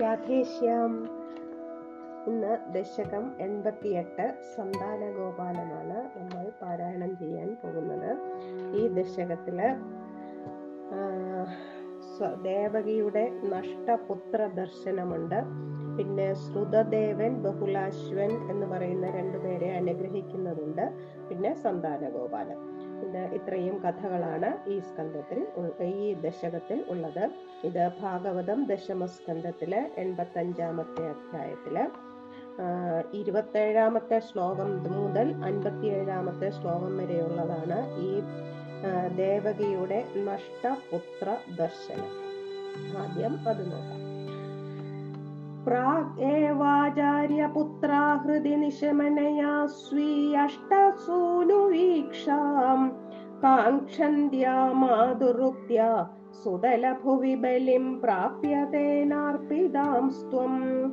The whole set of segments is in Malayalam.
രാധേശ്യാം ഇന്ന് ദശകം എൺപത്തിയെട്ട് സന്താന ഗോപാലനാണ് നമ്മൾ പാരായണം ചെയ്യാൻ പോകുന്നത് ഈ ദശകത്തില് ആ, സ്വ- ദേവകിയുടെ നഷ്ടപുത്ര ദർശനമുണ്ട് പിന്നെ ശ്രുതദേവൻ ബഹുലാശ്വൻ എന്ന് പറയുന്ന രണ്ടുപേരെ അനുഗ്രഹിക്കുന്നതുണ്ട് പിന്നെ സന്താന ഗോപാലൻ ഇത് ഇത്രയും കഥകളാണ് ഈ സ്കന്ധത്തിൽ ഉൾ- ഈ ദശകത്തിൽ ഉള്ളത് ഇത് ഭാഗവതം ദശമസ്കന്ധത്തിലെ എൺപത്തഞ്ചാമത്തെ അധ്യായത്തില് ആഹ് ഇരുപത്തേഴാമത്തെ ശ്ലോകം മുതൽ അൻപത്തിയേഴാമത്തെ ശ്ലോകം വരെയുള്ളതാണ് ഈ ആഹ് ദേവകിയുടെ നഷ്ടപുത്ര ദർശനം ആദ്യം അത് നോക്കാം പ്രാഗേവാചാര്യപുത്രാ ഹൃദി നിശമനയാ സ്വീയഷ്ടസൂനുവീക്ഷാം കാക്ഷന്ത്യാ മാതുരുക്ത്യാ സുതലഭുവി ബലിം പ്രാപ്യതേനാർപ്പിതാം സ്ത്വം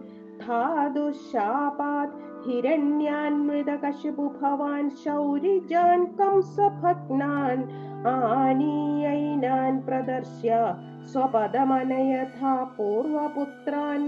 ധാതുശാപാത് ഹിരണ്യാന്മൃതകശിപു ഭവാൻ ശൗരിജാൻ കംസഭഗ്നാൻ ആനീയൈനാൻ പ്രദർശ്യ സ്വപദമനയഥാ പൂർവപുത്രാൻ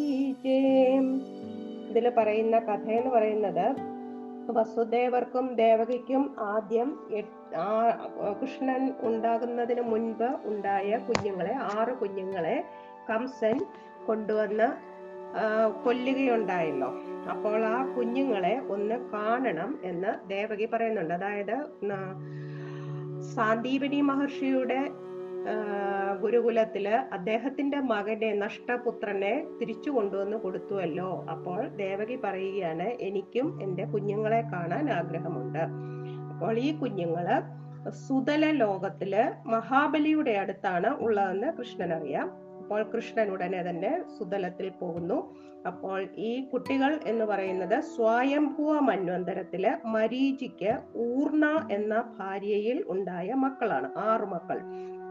മരീചേം ഇതിൽ പറയുന്ന കഥ എന്ന് പറയുന്നത് വസുദേവർക്കും ദേവകിക്കും ആദ്യം എട്ട് ആ- കൃഷ്ണൻ ഉണ്ടാകുന്നതിന് മുൻപ് ഉണ്ടായ കുഞ്ഞുങ്ങളെ ആറ് കുഞ്ഞുങ്ങളെ കംസൻ കൊണ്ടുവന്ന് ആ, കൊല്ലുകയുണ്ടായല്ലോ അപ്പോൾ ആ കുഞ്ഞുങ്ങളെ ഒന്ന് കാണണം എന്ന് ദേവകി പറയുന്നുണ്ട് അതായത് ന- സാന്ദീപനി മഹർഷിയുടെ ആ, ഗുരുകുലത്തില് അദ്ദേഹത്തിന്റെ മകനെ നഷ്ടപുത്രനെ തിരിച്ചു കൊണ്ടുവന്ന് കൊടുത്തുവല്ലോ അപ്പോൾ ദേവകി പറയുകയാണ് എനിക്കും എൻ്റെ കുഞ്ഞുങ്ങളെ കാണാൻ ആഗ്രഹമുണ്ട് അപ്പോൾ ഈ കുഞ്ഞുങ്ങള് സുതല ലോകത്തില് മഹാബലിയുടെ അടുത്താണ് ഉള്ളതെന്ന് കൃഷ്ണൻ അറിയാം അപ്പോൾ കൃഷ്ണൻ ഉടനെ തന്നെ സുതലത്തിൽ പോകുന്നു അപ്പോൾ ഈ കുട്ടികൾ എന്ന് പറയുന്നത് സ്വയംഭുവ മന്വന്തരത്തില് മരീചിക്ക് ഊർണ എന്ന ഭാര്യയിൽ ഉണ്ടായ മക്കളാണ് ആറു മക്കൾ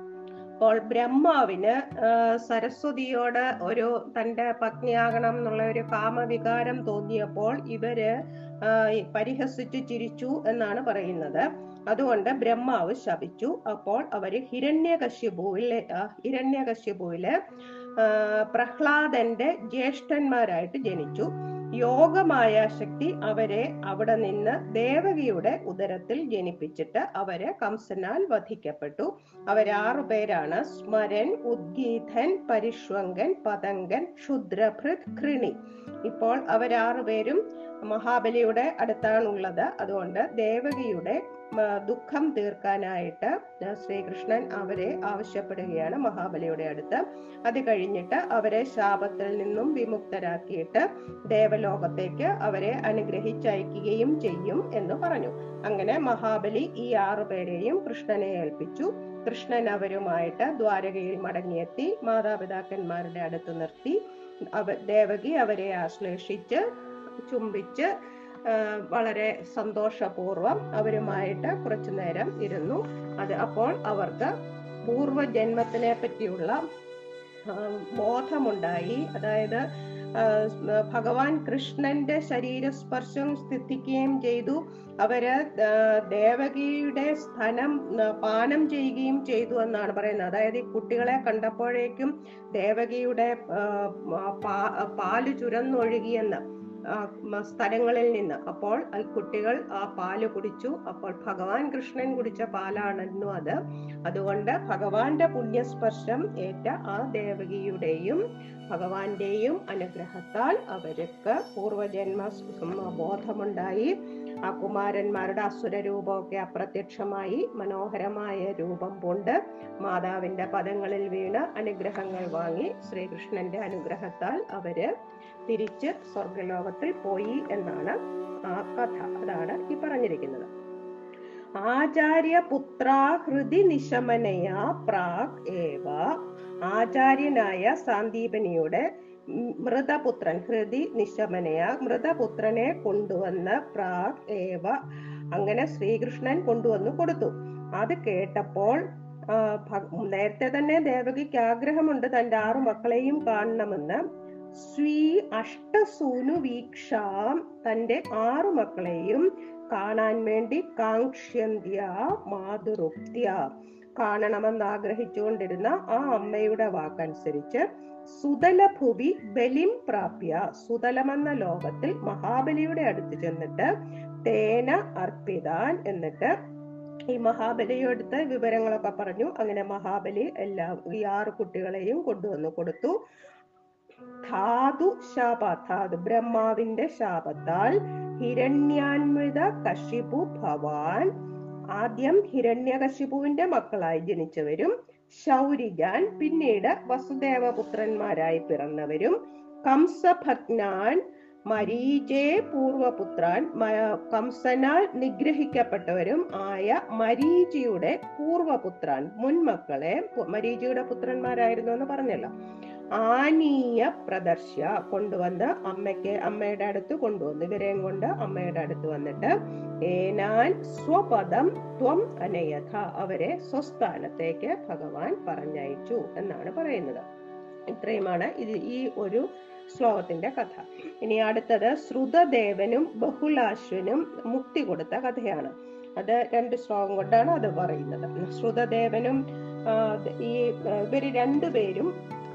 അപ്പോൾ ബ്രഹ്മാവിന് ആ, സരസ്വതിയോട് ഒരു തന്റെ പത്നിയാകണം എന്നുള്ള ഒരു കാമവികാരം തോന്നിയപ്പോൾ ഇവര് ആ, പരിഹസിച്ചു ചിരിച്ചു എന്നാണ് പറയുന്നത് അതുകൊണ്ട് ബ്രഹ്മാവ് ശപിച്ചു അപ്പോൾ അവര് ഹിരണ്യകശ്യപുവിലെ ആ, ഹിരണ്യകശ്യപുവില് ആ, പ്രഹ്ലാദന്റെ ജ്യേഷ്ഠന്മാരായിട്ട് ജനിച്ചു യോഗമായ ശക്തി അവരെ അവിടെ നിന്ന് ദേവകിയുടെ ഉദരത്തിൽ ജനിപ്പിച്ചിട്ട് അവര് കംസനാൽ വധിക്കപ്പെട്ടു അവരാറു പേരാണ് സ്മരൻ ഉദ്ഗീതൻ പരിഷ്വങ്കൻ പതങ്കൻ ക്ഷുദ്രഭൃത് കൃണി ഇപ്പോൾ അവരാറു പേരും മഹാബലിയുടെ അടുത്താണുള്ളത് അതുകൊണ്ട് ദേവകിയുടെ ആ, ദുഃഖം തീർക്കാനായിട്ട് ആ, ശ്രീകൃഷ്ണൻ അവരെ ആവശ്യപ്പെടുകയാണ് മഹാബലിയുടെ അടുത്ത് അത് കഴിഞ്ഞിട്ട് അവരെ ശാപത്തിൽ നിന്നും വിമുക്തരാക്കിയിട്ട് ദേവലോകത്തേക്ക് അവരെ അനുഗ്രഹിച്ചയക്കുകയും ചെയ്യും എന്ന് പറഞ്ഞു അങ്ങനെ മഹാബലി ഈ ആറു പേരെയും കൃഷ്ണനെ ഏൽപ്പിച്ചു കൃഷ്ണൻ അവരുമായിട്ട് ദ്വാരകയിൽ മടങ്ങിയെത്തി മാതാപിതാക്കന്മാരുടെ അടുത്ത് നിർത്തി അവ ദേവകി അവരെ ആശ്ലേഷിച്ച് ചുംബിച്ച് ആ, വളരെ സന്തോഷപൂർവം അവരുമായിട്ട് കുറച്ചു നേരം ഇരുന്നു അത് അപ്പോൾ അവർക്ക് പൂർവജന്മത്തിനെ പറ്റിയുള്ള ആ, ബോധമുണ്ടായി അതായത് ആ, ഭഗവാൻ കൃഷ്ണന്റെ ശരീരസ്പർശം സ്ഥിതിക്കുകയും ചെയ്തു അവര് ആ, ദേവകിയുടെ സ്ഥലം ആ, പാനം ചെയ്യുകയും ചെയ്തു എന്നാണ് പറയുന്നത് അതായത് ഈ കുട്ടികളെ കണ്ടപ്പോഴേക്കും ദേവകിയുടെ ആ, പാ- പാല് ചുരന്നൊഴുകിയെന്ന് ആ, മ- സ്ഥലങ്ങളിൽ നിന്ന് അപ്പോൾ ആ കുട്ടികൾ ആ പാല് കുടിച്ചു അപ്പോൾ ഭഗവാൻ കൃഷ്ണൻ കുടിച്ച പാലാണെന്നു അത് അതുകൊണ്ട് ഭഗവാന്റെ പുണ്യസ്പർശം ഏറ്റ ആ ദേവകിയുടെയും ഭഗവാന്റെയും അനുഗ്രഹത്താൽ അവർക്ക് പൂർവജന്മ സ് ബോധമുണ്ടായി ആ കുമാരന്മാരുടെ അസുര രൂപമൊക്കെ അപ്രത്യക്ഷമായി മനോഹരമായ രൂപം കൊണ്ട് മാതാവിന്റെ പദങ്ങളിൽ വീണ് അനുഗ്രഹങ്ങൾ വാങ്ങി ശ്രീകൃഷ്ണന്റെ അനുഗ്രഹത്താൽ അവര് തിരിച്ച് സ്വർഗലോകത്തിൽ പോയി എന്നാണ് ആ കഥ അതാണ് ഈ പറഞ്ഞിരിക്കുന്നത് ആചാര്യപുത്രാ ഹൃദി നിശമനയാ പ്രാഗ് ഏവ ആചാര്യനായ സാന്ദീപനിയുടെ ഉം, മൃതപുത്രൻ ഹൃദി നിശമനയ മൃതപുത്രനെ കൊണ്ടുവന്ന് പ്രാഗ് ഏവ അങ്ങനെ ശ്രീകൃഷ്ണൻ കൊണ്ടുവന്ന് കൊടുത്തു അത് കേട്ടപ്പോൾ ആ, ഭ- നേരത്തെ തന്നെ ദേവകിക്ക് ആഗ്രഹമുണ്ട് തന്റെ ആറു മക്കളെയും കാണണമെന്ന് സ്വീ അഷ്ടസൂനു വീക്ഷാം തന്റെ ആറു മക്കളെയും കാണാൻ വേണ്ടി കാങ്ക്ഷ്യന്ത്യ മാതുരുക്ത്യ കാണണമെന്ന് ആഗ്രഹിച്ചുകൊണ്ടിരുന്ന ആ അമ്മയുടെ വാക്കനുസരിച്ച് സുതലഭുവി ബലിം പ്രാപ്യ സുതലമെന്ന ലോകത്തിൽ മഹാബലിയുടെ അടുത്ത് ചെന്നിട്ട് തേന അർപ്പിതാൻ എന്നിട്ട് ഈ മഹാബലിയെടുത്ത് വിവരങ്ങളൊക്കെ പറഞ്ഞു അങ്ങനെ മഹാബലി എല്ലാ ഈ ആറ് കുട്ടികളെയും കൊണ്ടുവന്ന് കൊടുത്തു ധാതു ശാപ ധാതു ബ്രഹ്മാവിന്റെ ശാപത്താൽ ഹിരണ്യാൻവിത കശിപു ഭവാൻ ആദ്യം ഹിരണ്യകശിപുവിന്റെ മക്കളായി ജനിച്ചവരും ശൗരിജാൻ പിന്നീട് വസുദേവപുത്രന്മാരായി പിറന്നവരും കംസഭഗ്നാൻ മരീചേ പൂർവപുത്രാൻ മ- കംസനാൽ നിഗ്രഹിക്കപ്പെട്ടവരും ആയ മരീചിയുടെ പൂർവപുത്രാൻ മുൻമക്കളെ പു- മരീചിയുടെ പുത്രന്മാരായിരുന്നു എന്ന് പറഞ്ഞല്ലോ ആനീയ പ്രദർശ കൊണ്ടുവന്ന് അമ്മയ്ക്ക് അമ്മയുടെ അടുത്ത് കൊണ്ടുവന്നു ഇവരെയും കൊണ്ട് അമ്മയുടെ അടുത്ത് വന്നിട്ട് ഏനാൻ സ്വപദം ത്വം അനയഥ അവരെ സ്വസ്ഥാനത്തേക്ക് ഭഗവാൻ പറഞ്ഞയച്ചു എന്നാണ് പറയുന്നത് ഇത്രയുമാണ് ഇത് ഈ ഒരു ശ്ലോകത്തിന്റെ കഥ ഇനി അടുത്തത് ശ്രുതദേവനും ബഹുലാശ്വനും മുക്തി കൊടുത്ത കഥയാണ് അത് രണ്ട് ശ്ലോകം കൊണ്ടാണ് അത് പറയുന്നത് ശ്രുതദേവനും ആ, ഈ ആ, ഇവര് രണ്ടുപേരും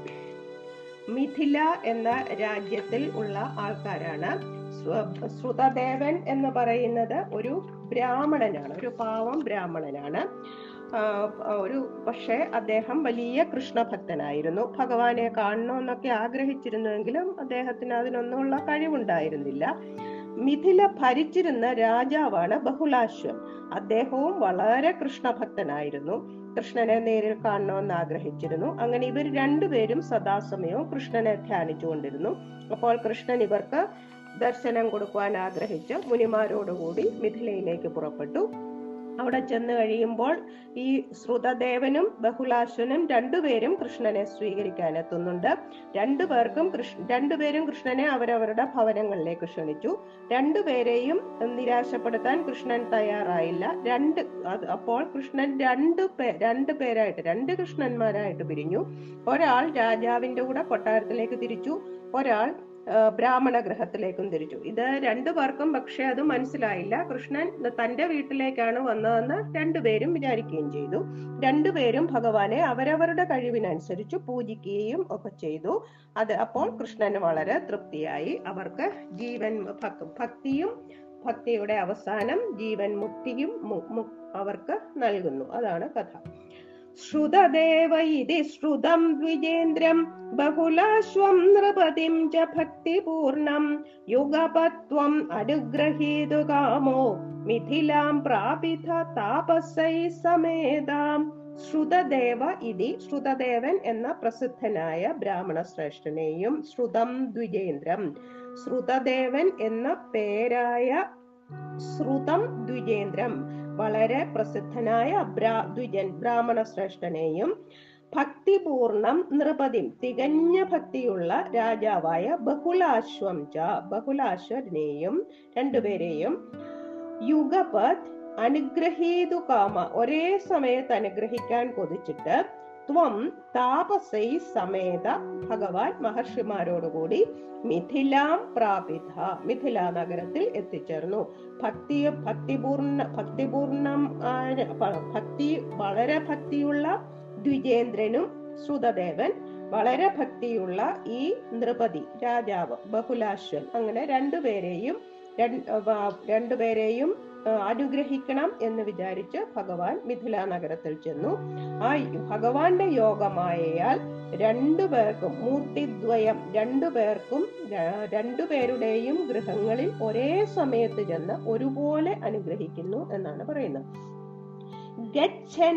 മിഥില എന്ന രാജ്യത്തിൽ ഉള്ള ആൾക്കാരാണ് ശ്രു- ശ്രുതദേവൻ എന്ന് പറയുന്നത് ഒരു ബ്രാഹ്മണനാണ് ഒരു പാവം ബ്രാഹ്മണനാണ് ആ, ഒരു പക്ഷേ അദ്ദേഹം വലിയ കൃഷ്ണഭക്തനായിരുന്നു ഭഗവാനെ കാണണമെന്നൊക്കെ ആഗ്രഹിച്ചിരുന്നുവെങ്കിലും അദ്ദേഹത്തിന് അതിനൊന്നുമുള്ള കഴിവുണ്ടായിരുന്നില്ല മിഥില ഭരിച്ചിരുന്ന രാജാവാണ് ബഹുലാശ്വൻ അദ്ദേഹവും വളരെ കൃഷ്ണഭക്തനായിരുന്നു കൃഷ്ണനെ നേരിൽ കാണണമെന്ന് ആഗ്രഹിച്ചിരുന്നു അങ്ങനെ ഇവർ രണ്ടുപേരും സദാസമയവും കൃഷ്ണനെ ധ്യാനിച്ചുകൊണ്ടിരുന്നു അപ്പോൾ കൃഷ്ണൻ ഇവർക്ക് ദർശനം കൊടുക്കുവാൻ ആഗ്രഹിച്ച് മുനിമാരോടുകൂടി മിഥിലയിലേക്ക് പുറപ്പെട്ടു അവിടെ ചെന്ന് കഴിയുമ്പോൾ ഈ ശ്രുതദേവനും ബഹുലാശ്വനും രണ്ടുപേരും കൃഷ്ണനെ സ്വീകരിക്കാൻ എത്തുന്നുണ്ട് രണ്ടുപേർക്കും കൃഷ്ണ രണ്ടുപേരും കൃഷ്ണനെ അവരവരുടെ ഭവനങ്ങളിലേക്ക് ക്ഷണിച്ചു രണ്ടുപേരെയും നിരാശപ്പെടുത്താൻ കൃഷ്ണൻ തയ്യാറായില്ല രണ്ട് അത് അപ്പോൾ കൃഷ്ണൻ രണ്ട് പേ രണ്ട് പേരായിട്ട് രണ്ട് കൃഷ്ണന്മാരായിട്ട് പിരിഞ്ഞു ഒരാൾ രാജാവിന്റെ കൂടെ കൊട്ടാരത്തിലേക്ക് തിരിച്ചു ഒരാൾ ആ, ബ്രാഹ്മണ ഗൃഹത്തിലേക്കും തിരിച്ചു ഇത് രണ്ടു പേർക്കും പക്ഷെ അത് മനസ്സിലായില്ല കൃഷ്ണൻ തന്റെ വീട്ടിലേക്കാണ് വന്നതെന്ന് രണ്ടുപേരും വിചാരിക്കുകയും ചെയ്തു രണ്ടുപേരും ഭഗവാനെ അവരവരുടെ കഴിവിനനുസരിച്ച് പൂജിക്കുകയും ഒക്കെ ചെയ്തു അത് അപ്പോൾ കൃഷ്ണന് വളരെ തൃപ്തിയായി അവർക്ക് ജീവൻ ഭക്- ഭക്തിയും ഭക്തിയുടെ അവസാനം ജീവൻ മുക്തിയും മു- മു- അവർക്ക് നൽകുന്നു അതാണ് കഥ ശ്രുതദേവ ഇതി ശ്രുതം ദ്വിജേന്ദ്രം ബഹുലാശ്വം നൃപതിം ച ഭക്തിപൂർണം യുഗപത്വം അനുഗ്രഹീതു കാമോ മിഥിലാം പ്രാപിത താപസൈ സമേതാം ശ്രുതദേവ ഇതി ശ്രുതദേവൻ എന്ന പ്രസിദ്ധനായ ബ്രാഹ്മണ ശ്രേഷ്ഠനെയും ശ്രുതം ദ്വിജേന്ദ്രം ശ്രുതദേവൻ എന്ന പേരായ ശ്രുതം ദ്വിജേന്ദ്രം വളരെ പ്രസിദ്ധനായ ബ്രാ ദ്വിജൻ ബ്രാഹ്മണ ശ്രേഷ്ഠനെയും ഭക്തിപൂർണം നൃപതിം തികഞ്ഞ ഭക്തിയുള്ള രാജാവായ ബഹുലാശ്വം ച ബഹുലാശ്വരനെയും രണ്ടുപേരെയും യുഗപത് അനുഗ്രഹീതു കാമ ഒരേ സമയത്ത് അനുഗ്രഹിക്കാൻ കൊതിച്ചിട്ട് ത്വം താപസൈ സമേത ഭഗവാൻ മഹർഷിമാരോടുകൂടി മിഥിലാം പ്രാപിത മിഥില നഗരത്തിൽ എത്തിച്ചേർന്നു ഭക്തി ഭക്തിപൂർണ ഭക്തിപൂർണം ആയ- പ- ഭക്തി വളരെ ഭക്തിയുള്ള ദ്വിജേന്ദ്രനും ശ്രുതദേവൻ വളരെ ഭക്തിയുള്ള ഈ നൃപതി രാജാവ് ബഹുലാശ്വൻ അങ്ങനെ രണ്ടുപേരെയും രണ്ട് വ- രണ്ടുപേരെയും ആ, അനുഗ്രഹിക്കണം എന്ന് വിചാരിച്ച് ഭഗവാൻ മിഥില നഗരത്തിൽ ചെന്നു ആ ഭഗവാന്റെ യോഗമായയാൽ രണ്ടുപേർക്കും മൂർത്തിദ്വയം രണ്ടുപേർക്കും ര- രണ്ടുപേരുടെയും ഗൃഹങ്ങളിൽ ഒരേ സമയത്ത് ചെന്ന് ഒരുപോലെ അനുഗ്രഹിക്കുന്നു എന്നാണ് പറയുന്നത് ഗച്ഛൻ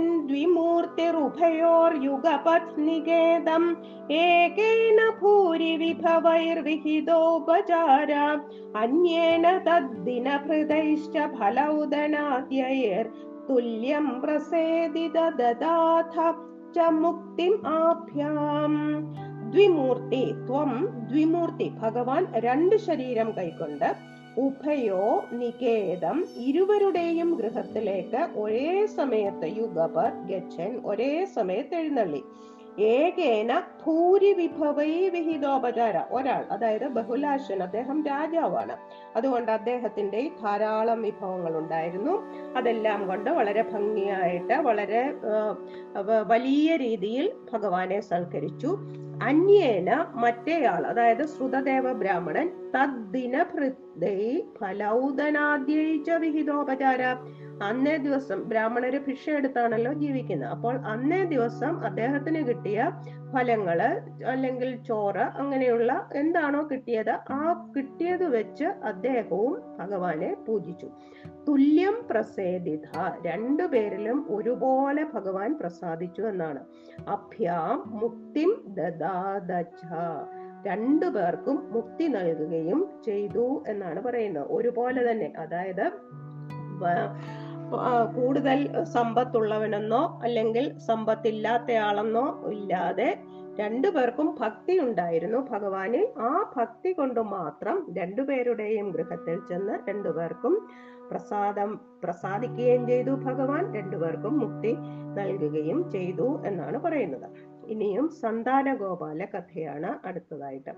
ദ്വിമൂർത്തിരുഭയോർയുഗപത്നികേതം ഏകേന ഭൂരി വിഭവൈർവിഹിതോപചാര അന്യേന തദ്ദിനഭൃതൈശ്ച ഫലൗദനാദ്യൈർ തുല്യം പ്രസേദിത ദദാഥ ച മുക്തിം ആഭ്യാം ദ്വിമൂർത്തി ത്വം ദ്വിമൂർത്തി ഭഗവാൻ രണ്ട് ശരീരം കൈക്കൊണ്ട് ഉഭയോ നികേതം ഇരുവരുടെയും ഗൃഹത്തിലേക്ക് ഒരേ സമയത്ത് യുഗപത് ഗച്ഛൻ ഒരേ സമയത്ത് എഴുന്നള്ളി ഏകേന ഭൂരി വിഭവൈ വിഹിതോപചാര ഒരാൾ അതായത് ബഹുലാശൻ അദ്ദേഹം രാജാവാണ് അതുകൊണ്ട് അദ്ദേഹത്തിന്റെ ധാരാളം വിഭവങ്ങൾ ഉണ്ടായിരുന്നു അതെല്ലാം കൊണ്ട് വളരെ ഭംഗിയായിട്ട് വളരെ ആ, വ- വലിയ രീതിയിൽ ഭഗവാനെ സൽക്കരിച്ചു അന്യേന മറ്റേയാൾ അതായത് ശ്രുതദേവ ബ്രാഹ്മണൻ തദ്ദിന ഭൃതൈ ഫലൗദനാദ്യൈ ച വിഹിതോപചാര അന്നേ ദിവസം ബ്രാഹ്മണര് ഭിക്ഷ എടുത്താണല്ലോ ജീവിക്കുന്നത് അപ്പോൾ അന്നേ ദിവസം അദ്ദേഹത്തിന് കിട്ടിയ ഫലങ്ങള് അല്ലെങ്കിൽ ചോറ് അങ്ങനെയുള്ള എന്താണോ കിട്ടിയത് ആ കിട്ടിയത് വെച്ച് അദ്ദേഹവും ഭഗവാനെ പൂജിച്ചു തുല്യം പ്രസേദിത രണ്ടുപേരിലും ഒരുപോലെ ഭഗവാൻ പ്രസാദിച്ചു എന്നാണ് അഭ്യാം മുക്തിം ദദാദച രണ്ടു പേർക്കും മുക്തി നൽകുകയും ചെയ്തു എന്നാണ് പറയുന്നത് ഒരുപോലെ തന്നെ അതായത് വ- ആ, കൂടുതൽ സമ്പത്തുള്ളവനെന്നോ അല്ലെങ്കിൽ സമ്പത്തില്ലാത്തയാളെന്നോ ഇല്ലാതെ രണ്ടുപേർക്കും ഭക്തി ഉണ്ടായിരുന്നു ഭഗവാനിൽ ആ ഭക്തി കൊണ്ട് മാത്രം രണ്ടുപേരുടെയും ഗൃഹത്തിൽ ചെന്ന് രണ്ടുപേർക്കും പ്രസാദം പ്രസാദിക്കുകയും ചെയ്തു ഭഗവാൻ രണ്ടുപേർക്കും മുക്തി നൽകുകയും ചെയ്തു എന്നാണ് പറയുന്നത് ഇനിയും സന്താന ഗോപാല കഥയാണ് അടുത്തതായിട്ട്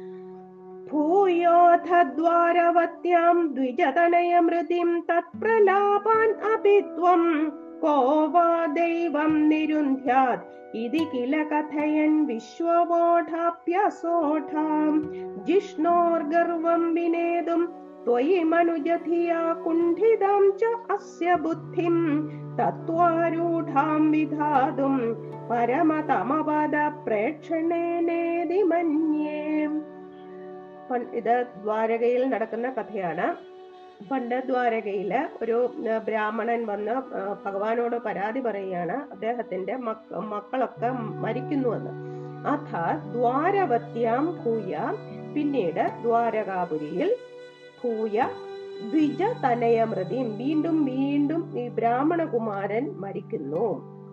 ഭൂയോഥ ദ്വാരവത്യാം ദ്വിജതനയമൃതിം തത്പ്രലാപാൻ അപി ത്വം കോ വാ ദൈവം നിരുന്ധ്യാത് ഇതി കില കഥയൻ വിശ്വവോഢാപ്യസോഢാം ജിഷ്ണോർഗർവം വിനേതും त्वयि मनुजधिया कुण्ठितां च अस्य बुद्धिं तत्त्वारूढां विधातुं പരമതമപദ പ്രേക്ഷണേനേതി മന്യേ പൺ- ഇത് ദ്വാരകയിൽ നടക്കുന്ന കഥയാണ് പണ്ട് ദ്വാരകയില് ഒരു ആ, ബ്രാഹ്മണൻ വന്ന് ആ, ഭഗവാനോട് പരാതി പറയുകയാണ് അദ്ദേഹത്തിന്റെ മക്ക മക്കളൊക്കെ മരിക്കുന്നുവെന്ന് അഥ ദ്വാരവത്യാം ഭൂയ പിന്നീട് ദ്വാരകാപുരിയിൽ ഭൂയ ദ്വിജ തനയമൃതിയും വീണ്ടും വീണ്ടും ഈ ബ്രാഹ്മണകുമാരൻ മരിക്കുന്നു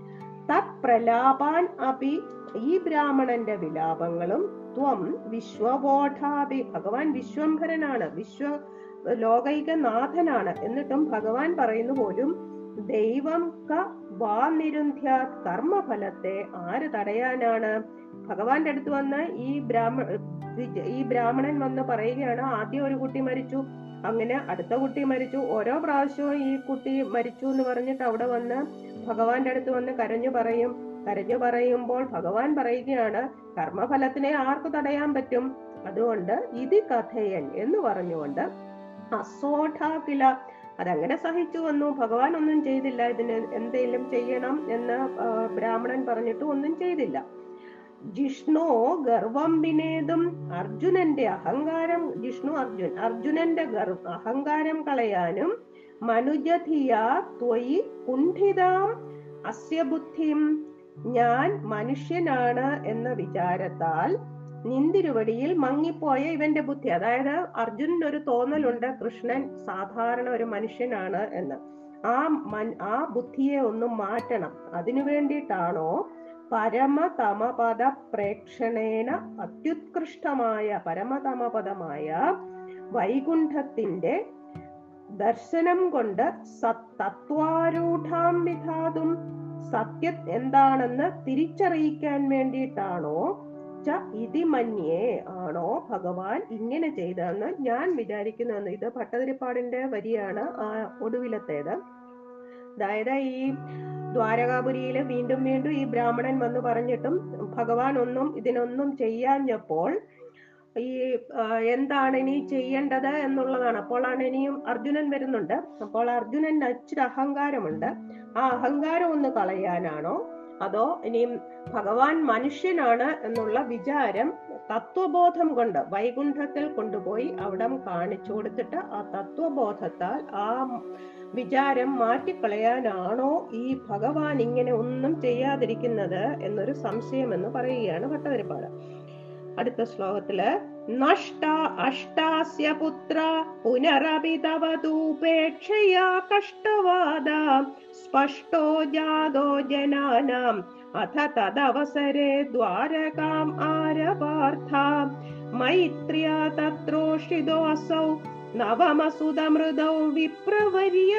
തത്പ്രലാപാൻ അപി ഈ ബ്രാഹ്മണന്റെ വിലാപങ്ങളും ത്വം വിശ്വബോധാപി ഭഗവാൻ വിശ്വംഭരനാണ് വിശ്വ ലോകൈകനാഥനാണ് എന്നിട്ടും ഭഗവാൻ പറയുന്നു പോലും ദൈവം ക വാ നിരുന്ധ്യ കർമ്മഫലത്തെ ആര് തടയാനാണ് ഭഗവാന്റെ അടുത്ത് വന്ന് ഈ ബ്രാഹ്മ വിജ- ഈ ബ്രാഹ്മണൻ വന്ന് പറയുകയാണ് ആദ്യം ഒരു കുട്ടി മരിച്ചു അങ്ങനെ അടുത്ത കുട്ടി മരിച്ചു ഓരോ പ്രാവശ്യവും ഈ കുട്ടി മരിച്ചു എന്ന് പറഞ്ഞിട്ട് അവിടെ വന്ന് ഭഗവാന്റെ അടുത്ത് വന്ന് കരഞ്ഞു പറയും കരഞ്ഞു പറയുമ്പോൾ ഭഗവാൻ പറയുകയാണ് കർമ്മഫലത്തിനെ ആർക്ക് തടയാൻ പറ്റും അതുകൊണ്ട് ഇത് കഥയൻ എന്ന് പറഞ്ഞുകൊണ്ട് അസോഠാകില അതങ്ങനെ സഹിച്ചു വന്നു ഭഗവാൻ ഒന്നും ചെയ്തില്ല ഇതിന് എന്തെങ്കിലും ചെയ്യണം എന്ന് ആ, ബ്രാഹ്മണൻ പറഞ്ഞിട്ട് ഒന്നും ചെയ്തില്ല ജിഷ്ണു ഗർവം വിനേതും അർജുനന്റെ അഹങ്കാരം ജിഷ്ണു അർജുൻ അർജുനന്റെ ഗർ അഹങ്കാരം കളയാനും മനുജധിയ ത്വയി കുണ്ഠിതാം അസ്യ ബുദ്ധിം ഞാൻ മനുഷ്യനാണ് എന്ന വിചാരത്താൽ നിന്തിരുവടിയിൽ മങ്ങിപ്പോയ ഇവന്റെ ബുദ്ധി അതായത് അർജുനന് ഒരു തോന്നലുണ്ട് കൃഷ്ണൻ സാധാരണ ഒരു മനുഷ്യനാണ് എന്ന് ആ മൻ- ആ ബുദ്ധിയെ ഒന്ന് മാറ്റണം അതിനു വേണ്ടിയിട്ടാണോ പരമതമപദ പ്രേക്ഷണേന അത്യുത്കൃഷ്ടമായ പരമതമപദമായ വൈകുണ്ഠത്തിന്റെ ദർശനം കൊണ്ട് സത്തത്വാരൂഢാം വിധാതും സത്യം എന്താണെന്ന് തിരിച്ചറിയിക്കാൻ വേണ്ടിയിട്ടാണോ ച ഇതി മന്യേ ആണോ ഭഗവാൻ ഇങ്ങനെ ചെയ്തതെന്ന് ഞാൻ വിചാരിക്കുന്നുവെന്ന് ഇത് ഭട്ടതിരിപ്പാടിന്റെ വരിയാണ് ആ ഒടുവിലത്തേത് അതായത് ഈ ദ്വാരകാപുരിയില് വീണ്ടും വീണ്ടും ഈ ബ്രാഹ്മണൻ വന്ന് പറഞ്ഞിട്ടും ഭഗവാൻ ഒന്നും ഇതിനൊന്നും ചെയ്യാഞ്ഞപ്പോൾ ഈ ആ, എന്താണ് ഇനി ചെയ്യേണ്ടത് എന്നുള്ളതാണ് അപ്പോഴാണ് ഇനിയും അർജുനൻ വരുന്നുണ്ട് അപ്പോൾ അർജുനൻ ഇച്ചിരി അഹങ്കാരമുണ്ട് ആ അഹങ്കാരം ഒന്ന് കളയാനാണോ അതോ ഇനിയും ഭഗവാൻ മനുഷ്യനാണ് എന്നുള്ള വിചാരം തത്വബോധം കൊണ്ട് വൈകുണ്ഠത്തിൽ കൊണ്ടുപോയി അവിടെ കാണിച്ചു കൊടുത്തിട്ട് ആ തത്വബോധത്താൽ ആ വിചാരം മാറ്റിക്കളയാനാണോ ഈ ഭഗവാൻ ഇങ്ങനെ ഒന്നും ചെയ്യാതിരിക്കുന്നത് എന്നൊരു സംശയം എന്ന് പറയുകയാണ് ഭട്ടതിരിപ്പാട് അടുത്ത ശ്ലോകത്തില് നഷ്ട അഷ്ടാസ്യ പുത്ര പുനരപി തവ തൂപേക്ഷയാ കഷ്ടവാദ സ്പഷ്ടോ ജാതോ ജനാനാം അഥ തദവസരെ ദ്വാരകാം ആരപാർത്ഥ മൈത്ര്യ തത്രോഷിതോऽസൗ നവമസുതമൃതൗ വിപ്രവർയ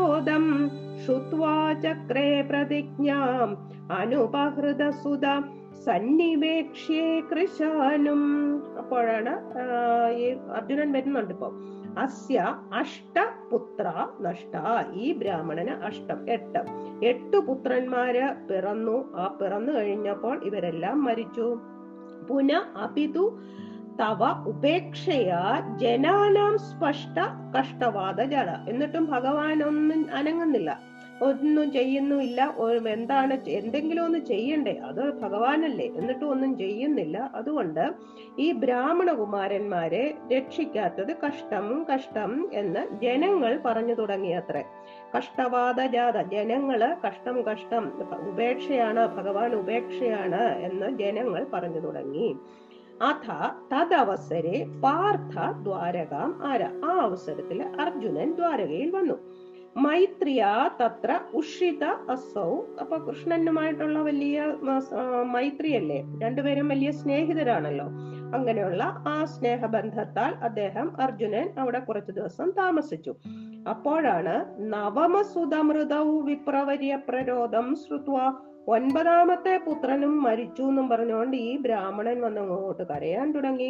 പ്രരോദം ശ്രുത്വാ ചക്രേ പ്രതിജ്ഞാം അനുപഹൃതസുത സന്നിവേക്ഷ്യേ കൃശാനും അപ്പോഴാണ് ആ, ഈ അർജുനൻ വരുന്നുണ്ട് ഇപ്പൊ അസ്യ അഷ്ടപുത്ര നഷ്ട ഈ ബ്രാഹ്മണന് അഷ്ടം എട്ട് എട്ടു പുത്രന്മാര് പിറന്നു ആ പിറന്നു കഴിഞ്ഞപ്പോൾ ഇവരെല്ലാം മരിച്ചു പുന അപിതു തവ ഉപേക്ഷയാ ജനാനാം സ്പഷ്ട കഷ്ടവാദ ജട എന്നിട്ടും ഭഗവാൻ ഒന്നും അനങ്ങുന്നില്ല ഒന്നും ചെയ്യുന്നുമില്ല ഒ- എന്താണ് ചെ- എന്തെങ്കിലും ഒന്ന് ചെയ്യണ്ടേ അത് ഭഗവാനല്ലേ എന്നിട്ടും ഒന്നും ചെയ്യുന്നില്ല അതുകൊണ്ട് ഈ ബ്രാഹ്മണ കുമാരന്മാരെ രക്ഷിക്കാത്തത് കഷ്ടം കഷ്ടം എന്ന് ജനങ്ങൾ പറഞ്ഞു തുടങ്ങിയത്രേ കഷ്ടവാദ ജാത ജനങ്ങള് കഷ്ടം കഷ്ടം ഉപേക്ഷയാണ് ഭഗവാൻ ഉപേക്ഷയാണ് എന്ന് ജനങ്ങൾ പറഞ്ഞു തുടങ്ങി അഥ തദവസരെ പാർത്ഥ ദ്വാരകാം ആര ആ അവസരത്തിൽ അർജുനൻ ദ്വാരകയിൽ വന്നു മൈത്രിയ തത്ര ഉഷിത അസൗ അപ്പൊ കൃഷ്ണനുമായിട്ടുള്ള വലിയ ആ, ആ, മൈത്രിയല്ലേ രണ്ടുപേരും വലിയ സ്നേഹിതരാണല്ലോ അങ്ങനെയുള്ള ആ സ്നേഹബന്ധത്താൽ അദ്ദേഹം അർജുനൻ അവിടെ കുറച്ചു ദിവസം താമസിച്ചു അപ്പോഴാണ് നവമസുതമൃതൗ വിപ്രവര്യ പ്രരോധം ശ്രുത്വ ഒൻപതാമത്തെ പുത്രനും മരിച്ചു എന്നും പറഞ്ഞുകൊണ്ട് ഈ ബ്രാഹ്മണൻ വന്ന് അങ്ങോട്ട് കരയാൻ തുടങ്ങി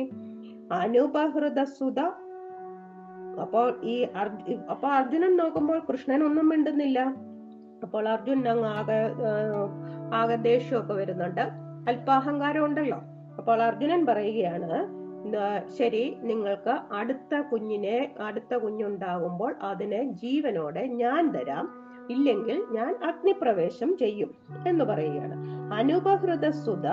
അനുപഹൃതസുത അപ്പോൾ ഈ അർജു അപ്പൊ അർജുനൻ നോക്കുമ്പോൾ കൃഷ്ണൻ ഒന്നും മിണ്ടുന്നില്ല അപ്പോൾ അർജുനൻ അങ്ങ് ആകെ ആ, ആകെ ദേഷ്യമൊക്കെ വരുന്നുണ്ട് അല്പാഹങ്കാരം ഉണ്ടല്ലോ അപ്പോൾ അർജുനൻ പറയുകയാണ് "ന- ശരി നിങ്ങൾക്ക് അടുത്ത കുഞ്ഞിനെ അടുത്ത കുഞ്ഞുണ്ടാകുമ്പോൾ അതിനെ ജീവനോടെ ഞാൻ തരാം ഇല്ലെങ്കിൽ ഞാൻ അഗ്നിപ്രവേശം ചെയ്യും എന്ന് പറയുകയാണ് അനുപഹൃത സുത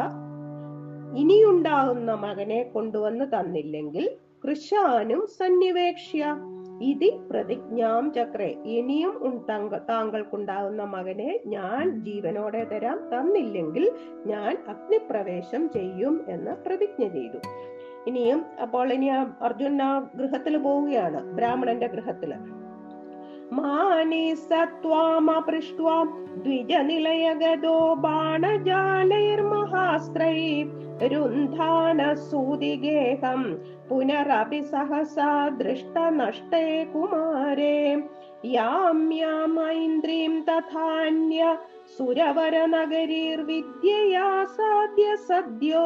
ഇനിയുണ്ടാകുന്ന മകനെ കൊണ്ടുവന്ന് തന്നില്ലെങ്കിൽ കൃഷാനും സന്നിവേക്ഷ്യ ഇതി പ്രതിജ്ഞാം ചക്രേ ഇനിയും ഉൺ- താങ്ക- താങ്കൾക്കുണ്ടാകുന്ന മകനെ ഞാൻ ജീവനോടെ തരാം തന്നില്ലെങ്കിൽ ഞാൻ അഗ്നിപ്രവേശം ചെയ്യും എന്ന് പ്രതിജ്ഞ ചെയ്തു ഇനിയും അപ്പോൾ ഇനി ആ അർജുന ഗൃഹത്തിൽ പോവുകയാണ് ബ്രാഹ്മണന്റെ ഗൃഹത്തില് മാനി സത്വാമപൃഷ്ട്വാ ദ്വിജനിലയഗതോ ബാണജാലൈർമഹാസ്ത്രൈ രുന്ധാന സൂതിഗേഹം പുനരപി സഹസാ ദൃഷ്ടനഷ്ടേ കുമാരേ യാം യാമൈന്ദ്രീം തഥാന്യ സുരവരനഗരീർവിദ്യയാ സാധ്യ സദ്യോ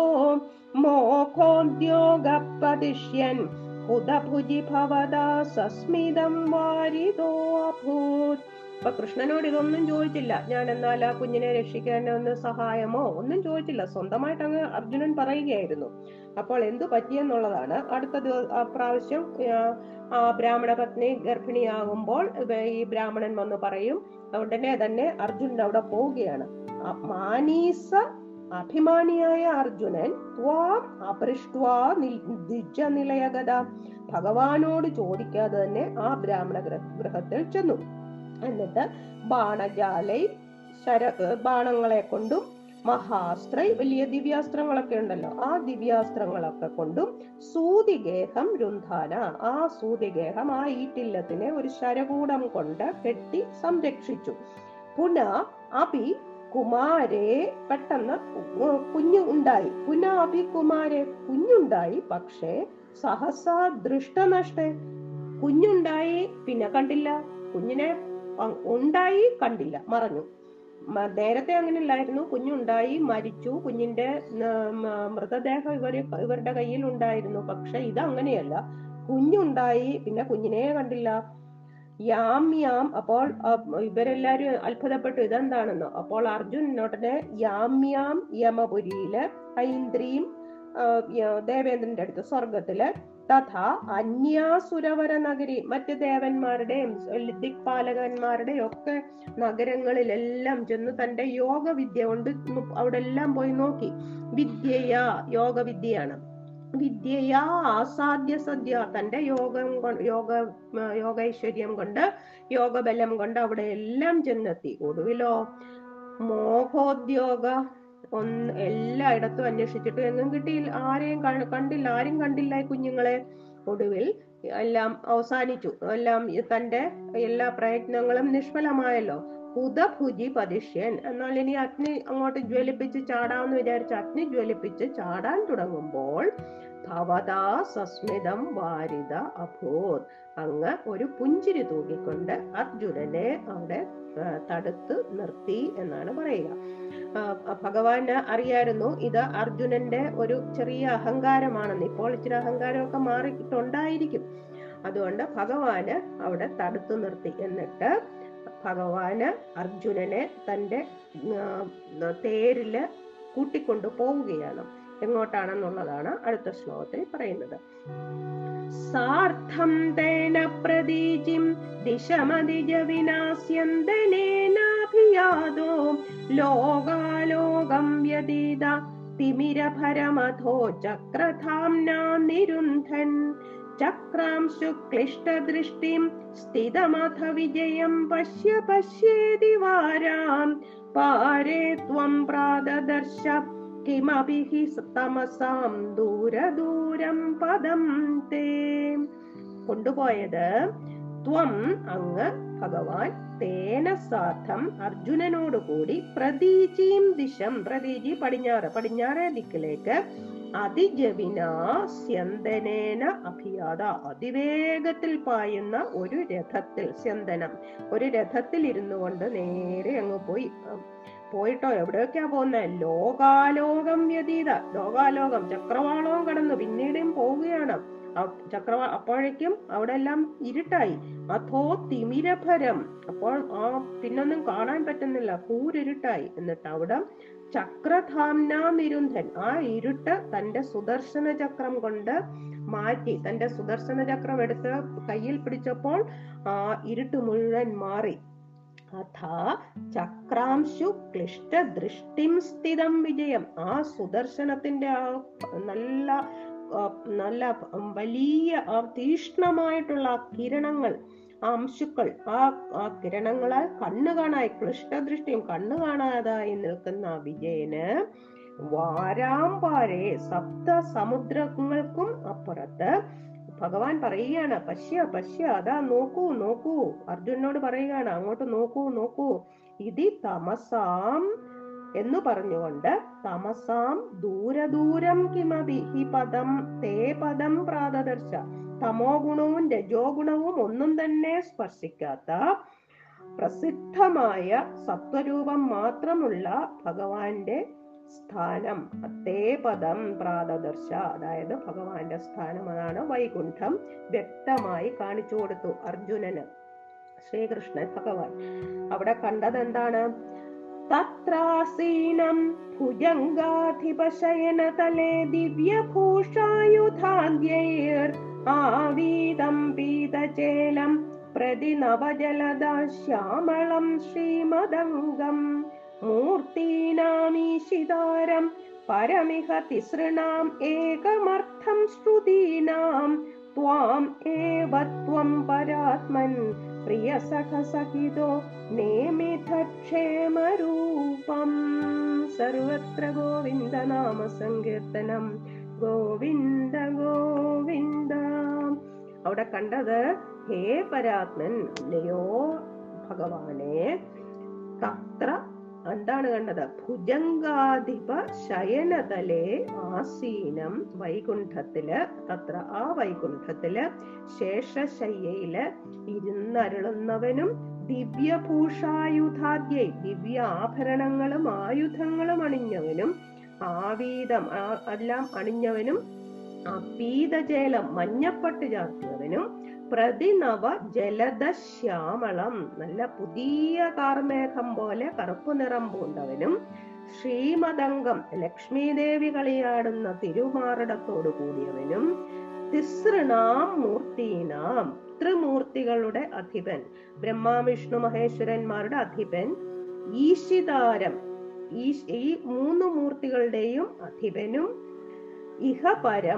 മോഹോദ്യോഗപതിഷ്യൻ ഹുതഭുജി ഭവതാ സസ്മിതം വാരിതോ അഭൂത് അപ്പൊ കൃഷ്ണനോട് ഇതൊന്നും ചോദിച്ചില്ല ഞാൻ എന്നാൽ ആ കുഞ്ഞിനെ രക്ഷിക്കാൻ ഒന്ന് സഹായമോ ഒന്നും ചോദിച്ചില്ല സ്വന്തമായിട്ട് അങ്ങ് അർജുനൻ പറയുകയായിരുന്നു അപ്പോൾ എന്തു പറ്റിയെന്നുള്ളതാണ് അടുത്ത ദിവ- ആ പ്രാവശ്യം ആ, ആ ബ്രാഹ്മണ പത്നി ഗർഭിണിയാകുമ്പോൾ ഇവ- ഈ ബ്രാഹ്മണൻ വന്ന് പറയും ഉടനെ തന്നെ അർജുനൻ അവിടെ പോവുകയാണ് ആ മാനീസ അഭിമാനിയായ അർജുനൻ ത്വാം അപൃഷ്ട്വാ നിലയഗത ഭഗവാനോട് ചോദിക്കാതെ തന്നെ ആ ബ്രാഹ്മണ ഗൃഹ- ഗൃഹത്തിൽ ചെന്നു എന്നിട്ട് ബാണജാലൈ ശര ഏർ ബാണങ്ങളെ കൊണ്ടും മഹാസ്ത്രൈ വലിയ ദിവ്യാസ്ത്രങ്ങളൊക്കെ ഉണ്ടല്ലോ ആ ദിവ്യാസ്ത്രങ്ങളൊക്കെ കൊണ്ടും സൂതിഗേഹം രുന്ധാന ആ സൂതിഗേഹം ആ ഈറ്റില്ലത്തിനെ ഒരു ശരകൂടം കൊണ്ട് കെട്ടി സംരക്ഷിച്ചു പുന അപി കുമാരെ പെട്ടെന്ന് ഉ- കുഞ്ഞു ഉണ്ടായി പുന അപി കുമാരെ കുഞ്ഞുണ്ടായി പക്ഷേ സഹസാ ദൃഷ്ടനഷ്ടേ കുഞ്ഞുണ്ടായി പിന്നെ കണ്ടില്ല കുഞ്ഞിനെ അ- ഉണ്ടായി കണ്ടില്ല മറഞ്ഞു മ- നേരത്തെ അങ്ങനെ ഇല്ലായിരുന്നു കുഞ്ഞുണ്ടായി മരിച്ചു കുഞ്ഞിന്റെ ന- മ- മൃതദേഹം ഇവര് ഇവരുടെ കയ്യിൽ ഉണ്ടായിരുന്നു പക്ഷെ ഇത് അങ്ങനെയല്ല കുഞ്ഞുണ്ടായി പിന്നെ കുഞ്ഞിനെ കണ്ടില്ല യാം യാം അപ്പോൾ അ- ഇവരെല്ലാരും അത്ഭുതപ്പെട്ടു ഇതെന്താണെന്ന് അപ്പോൾ അർജുൻ ഉടനെ യാം യാം യമപുരിയില് ഐന്ദ്രിയും ആ, യ- ദേവേന്ദ്രന്റെ അടുത്ത് സ്വർഗത്തില് തഥാ അന്യാസുരവര നഗരി മറ്റ് ദേവന്മാരുടെയും ദിക്പാലകന്മാരുടെയും ഒക്കെ നഗരങ്ങളിലെല്ലാം ചെന്ന് തന്റെ യോഗവിദ്യ കൊണ്ട് അവിടെ എല്ലാം പോയി നോക്കി വിദ്യയാ യോഗവിദ്യയാണ് വിദ്യയാ ആസാദ്യ സദ്യ തന്റെ യോഗം കൊ- യോഗ ആ, യോഗൈശ്വര്യം കൊണ്ട് യോഗബലം കൊണ്ട് അവിടെ എല്ലാം ചെന്നെത്തി ഒടുവിലോ മോഹോദ്യോഗ ഒന്ന് എല്ലായിടത്തും അന്വേഷിച്ചിട്ട് എങ്ങും കിട്ടിയില്ല ആരെയും ക- കണ്ടില്ല ആരും കണ്ടില്ല ഈ കുഞ്ഞുങ്ങളെ ഒടുവിൽ എല്ലാം അവസാനിച്ചു എല്ലാം ഈ തന്റെ എല്ലാ പ്രയത്നങ്ങളും നിഷ്ഫലമായല്ലോ ഹുതഭുജി പതിഷ്യൻ എന്നാൽ ഇനി അഗ്നി അങ്ങോട്ട് ജ്വലിപ്പിച്ച് ചാടാമെന്ന് വിചാരിച്ച് അഗ്നി ജ്വലിപ്പിച്ച് ചാടാൻ തുടങ്ങുമ്പോൾ ഭവതാ സസ്മിതം വാരിത അഭൂത് അങ്ങ് ഒരു പുഞ്ചിരി തൂക്കിക്കൊണ്ട് അർജുനനെ അവിടെ ആ, തടുത്ത് നിർത്തി എന്നാണ് പറയുക ആ, ഭഗവാന് അറിയായിരുന്നു ഇത് അർജുനന്റെ ഒരു ചെറിയ അഹങ്കാരമാണെന്ന് ഇപ്പോൾ ഇച്ചിരി അഹങ്കാരമൊക്കെ മാറിയിട്ടുണ്ടായിരിക്കും അതുകൊണ്ട് ഭഗവാന് അവിടെ തടുത്തു നിർത്തി എന്നിട്ട് ഭഗവാന് അർജുനനെ തന്റെ ആ, തേരില് കൂട്ടിക്കൊണ്ടു പോവുകയാണ് എങ്ങോട്ടാണെന്നുള്ളതാണ് അടുത്ത ശ്ലോകത്തിൽ പറയുന്നത് സാർത്ഥം തേന പ്രതീചിം ദിശമതിജ വിനാശ്യന്തനേനാഭിയാതോ ലോകാലോകം വ്യതീത തിമിരഭരമഥോ ചക്രധാംനാ നിരുന്ധൻ ചക്രാംശു ക്ലിഷ്ടദൃഷ്ടിം സ്ഥിതമഥ വിജയം പശ്യ പശ്യേതി വാരാം പാരേ ത്വം പ്രാദദർശ കിമപി ഹി തമസാം ദൂരദൂരം പദം തേ കൊണ്ടുപോയത് ത്വം അങ്ങ് ഭഗവാൻ തേന സാധം അർജുനനോട് കൂടി പ്രതീചിയും ദിശം പ്രതീചി പടിഞ്ഞാറ് പടിഞ്ഞാറേ ദിക്കിലേക്ക് അതിജവിന സ്യന്തനേന അഭിയാത അതിവേഗത്തിൽ പായുന്ന ഒരു രഥത്തിൽ സ്യന്തനം ഒരു രഥത്തിൽ ഇരുന്നു കൊണ്ട് നേരെ അങ്ങ് പോയി ഉം, പോയിട്ടോ എവിടെയൊക്കെയാ പോകുന്നത് ലോകാലോകം വ്യതീത ലോകാലോകം ചക്രവാളവും കടന്നു പിന്നീടും പോവുകയാണ് ആ ചക്രവാ അപ്പോഴേക്കും അവിടെ എല്ലാം ഇരുട്ടായി അഥോ തിമിരഭരം അപ്പോൾ ആ പിന്നൊന്നും കാണാൻ പറ്റുന്നില്ല കൂരിരുട്ടായി എന്നിട്ട് അവിടെ ചക്രധാംന നിരുന്ധൻ ആ ഇരുട്ട് തന്റെ സുദർശന ചക്രം കൊണ്ട് മാറ്റി തന്റെ സുദർശന ചക്രം എടുത്ത് കയ്യിൽ പിടിച്ചപ്പോൾ ആ ഇരുട്ട് മുഴുവൻ മാറി അഥാ ചക്രാംശു ക്ലിഷ്ട ദൃഷ്ടിം സ്ഥിതം വിജയം ആ സുദർശനത്തിന്റെ ആ നല്ല ആ, നല്ല വലിയ ആ തീഷ്ണമായിട്ടുള്ള ആ കിരണങ്ങൾ ആ അംശുക്കൾ ആ ആ കിരണങ്ങളാൽ കണ്ണു കാണായി ക്ലിഷ്ടദൃഷ്ടിയും കണ്ണു കാണാതായി നിൽക്കുന്ന ആ വിജയന് വാരാമ്പാരെ സപ്ത സമുദ്രങ്ങൾക്കും അപ്പുറത്ത് ഭഗവാൻ പറയുകയാണ് പശ്യ പശ്യ അതാ നോക്കൂ നോക്കൂ അർജുനോട് പറയുകയാണ് അങ്ങോട്ട് നോക്കൂ നോക്കൂ ഇതി തമസാം എന്ന് പറഞ്ഞുകൊണ്ട് തമസാം ദൂരദൂരം കിമപി ഹി പദം തേ പദം പ്രാതദർശ തമോ ഗുണവും രജോ ഗുണവും ഒന്നും തന്നെ സ്പർശിക്കാത്ത പ്രസിദ്ധമായ സത്വരൂപം മാത്രമുള്ള ഭഗവാന്റെ സ്ഥാനം തേ പദം പ്രാതദർശ അതായത് ഭഗവാന്റെ സ്ഥാനം അതാണ് വൈകുണ്ഠം വ്യക്തമായി കാണിച്ചു കൊടുത്തു അർജുനന് ശ്രീകൃഷ്ണൻ ഭഗവാൻ അവിടെ കണ്ടത് എന്താണ് തത്രാസീനം ഭുജംഗാധിപശയനതലേ ദിവ്യഭൂഷായുധാദ്യൈർ ആവീതം പീതചേലം പ്രതി നവജലദാ ശ്യാമളം ശ്രീമദംഗം മൂർത്തീനാമീശിതാരം പരമിഹ തിസൃണാം ഏകമർത്ഥം ശ്രുതീനാം ത്വാം ഏവ ത്വം പരാത്മൻ പ്രിയസഖസഹിതോ നേമിതക്ഷേമരൂപം സർവത്ര ഗോവിന്ദ നാമ സങ്കീർത്തനം ഗോവിന്ദ ഗോവിന്ദ അവിടെ കണ്ടത് ഹേ പരാത്മൻ അല്ലയോ ഭഗവാനെ തത്ര എന്താണ് കണ്ടത് ഭുജംഗാധിപ ശയനതലേ ആസീനം വൈകുണ്ഠത്തില് തത്ര ആ വൈകുണ്ഠത്തില് ശേഷശയ്യയില് ഇരുന്നരുളുന്നവനും ദിവ്യഭൂഷായുധാദ്യൈ ദിവ്യ ആഭരണങ്ങളും ആയുധങ്ങളും അണിഞ്ഞവനും ആവീതം ആ- എല്ലാം അണിഞ്ഞവനും അപീതജലം മഞ്ഞപ്പട്ട് ചാർത്തിയവനും പ്രതിനവ ജലദശ്യാമളം നല്ല പുതിയ കാർമേഘം പോലെ കറുപ്പ് നിറം പൂണ്ടവനും ശ്രീമദംഗം ലക്ഷ്മി ദേവി കളിയാടുന്ന തിരുമാറിടത്തോടു കൂടിയവനും തിസൃണാം മൂർത്തീനാം ത്രിമൂർത്തികളുടെ അധിപൻ ബ്രഹ്മ വിഷ്ണു മഹേശ്വരന്മാരുടെ അധിപൻ ഈശിതാരം ഈ ഈ മൂന്ന് മൂർത്തികളുടെയും അധിപനും ഇഹപരം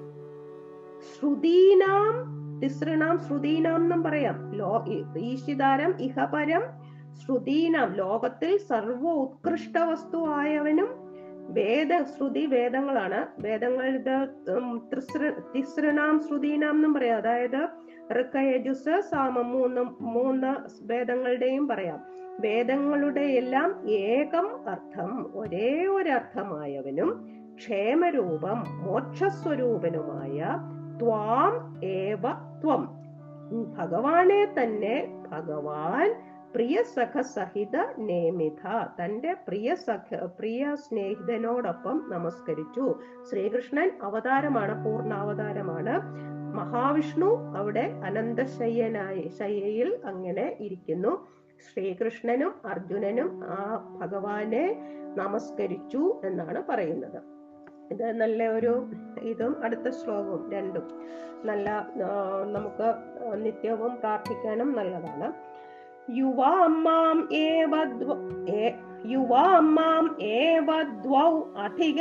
ശ്രുതീനാം തിസൃണാം ശ്രുതീനാം എന്നും പറയാം ലോ ഈ- ഈശിതാരം ഇഹപരം ശ്രുതീനാം ലോകത്തിൽ സർവ ഉത്കൃഷ്ട വസ്തുവായവനും വേദ ശ്രുതി വേദങ്ങളാണ് വേദങ്ങളുടെ ഉം, ത്രിസൃ- തിസൃണാം ശ്രുതീനാം എന്നും പറയാം അതായത് ഋക്ക യജുസ് സാമം മൂന്ന് മൂന്ന് വേദങ്ങളുടെയും പറയാം വേദങ്ങളുടെ എല്ലാം ഏകം അർത്ഥം ഒരേ ഒരു അർത്ഥമായവനും ക്ഷേമരൂപം മോക്ഷസ്വരൂപനുമായ ത്വാം ഏവ ത്വം ഉം, ഭഗവാനെ തന്നെ ഭഗവാൻ പ്രിയ സഖ സഹിത നേമിത തന്റെ പ്രിയ സഖ പ്രിയ സ്നേഹിതനോടൊപ്പം നമസ്കരിച്ചു ശ്രീകൃഷ്ണൻ അവതാരമാണ് പൂർണ്ണാവതാരമാണ് മഹാവിഷ്ണു അവിടെ അനന്തശയ്യനായ ശയ്യയിൽ അങ്ങനെ ഇരിക്കുന്നു ശ്രീകൃഷ്ണനും അർജുനനും ആ ഭഗവാനെ നമസ്കരിച്ചു എന്നാണ് പറയുന്നത് ഇത് നല്ല ഒരു ഇതും അടുത്ത ശ്ലോകവും രണ്ടും നല്ല ആ, നമുക്ക് നിത്യവും പ്രാർത്ഥിക്കാനും നല്ലതാണ് യുവാം മാം ഏവ ദ്വ- ഏ- യുവാം മാം ഏവ ദ്വൗ അധിക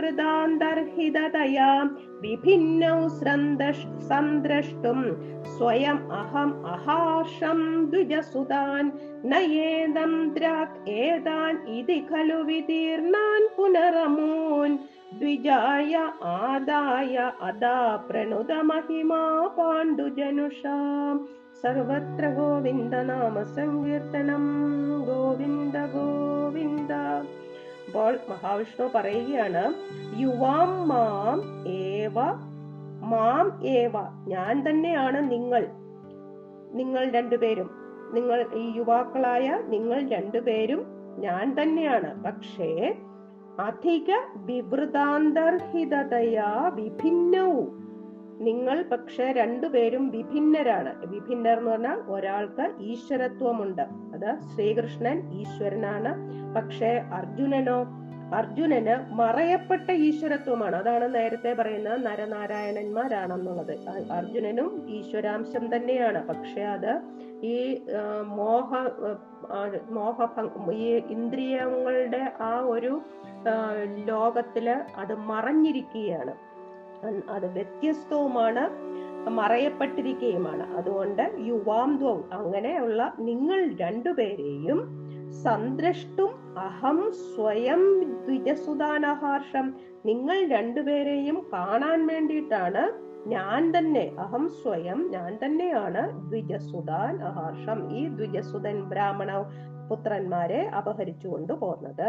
വിവൃതാന്തർഹിതതയാ വിഭിന്നൗ സ്രന്ദഷ് സന്ദ്രഷ്ടും സ്വയം അഹം അഹാർഷം ദ്വിജസുതാൻ നയേദം ദ്രാക് ഏതാൻ ഇതി ഖലു വിതീർണാൻ പുനരമൂൻ ദ്വിജായ ആദായ അദാ പ്രണുത മഹിമാ പാണ്ഡുജനുഷാം സർവത്ര ഗോവിന്ദ നാമ സങ്കീർത്തനം ഗോവിന്ദ ഗോവിന്ദ അപ്പോൾ മഹാവിഷ്ണു പറയുകയാണ് യുവാം മാം ഏവ മാം ഏവ ഞാൻ തന്നെയാണ് നിങ്ങൾ നിങ്ങൾ രണ്ടുപേരും നിങ്ങൾ ഈ യുവാക്കളായ നിങ്ങൾ രണ്ടുപേരും ഞാൻ തന്നെയാണ് പക്ഷേ അധിക വിവൃതാന്തർഹിതതയാ വിഭിന്നവും നിങ്ങൾ പക്ഷെ രണ്ടുപേരും വിഭിന്നരാണ് വിഭിന്നർ എന്ന് പറഞ്ഞാൽ ഒരാൾക്ക് ഈശ്വരത്വമുണ്ട് അത് ശ്രീകൃഷ്ണൻ ഈശ്വരനാണ് പക്ഷെ അർജുനനോ അർജുനന് മറയപ്പെട്ട ഈശ്വരത്വമാണ് അതാണ് നേരത്തെ പറയുന്നത് നരനാരായണന്മാരാണെന്നുള്ളത് അ- അർജുനനും ഈശ്വരാംശം തന്നെയാണ് പക്ഷെ അത് ഈ ആ, മോഹ ആ, മോഹ ഈ ഇന്ദ്രിയങ്ങളുടെ ആ ഒരു ആ, ലോകത്തില് അത് മറഞ്ഞിരിക്കുകയാണ് അൻ- അത് വ്യത്യസ്തവുമാണ് മറയപ്പെട്ടിരിക്കുകയുമാണ് അതുകൊണ്ട് യുവാം ദ്വൗ അങ്ങനെയുള്ള നിങ്ങൾ രണ്ടുപേരെയും സന്ദ്രഷ്ടും അഹം സ്വയം ദ്വിജസുതാനഹാർഷം നിങ്ങൾ രണ്ടുപേരെയും കാണാൻ വേണ്ടിയിട്ടാണ് ഞാൻ തന്നെ അഹം സ്വയം ഞാൻ തന്നെയാണ് ദ്വിജസുതാൻ അഹർഷം ഈ ദ്വിജസുതൻ ബ്രാഹ്മണ പുത്രന്മാരെ അപഹരിച്ചു കൊണ്ടുപോകുന്നത്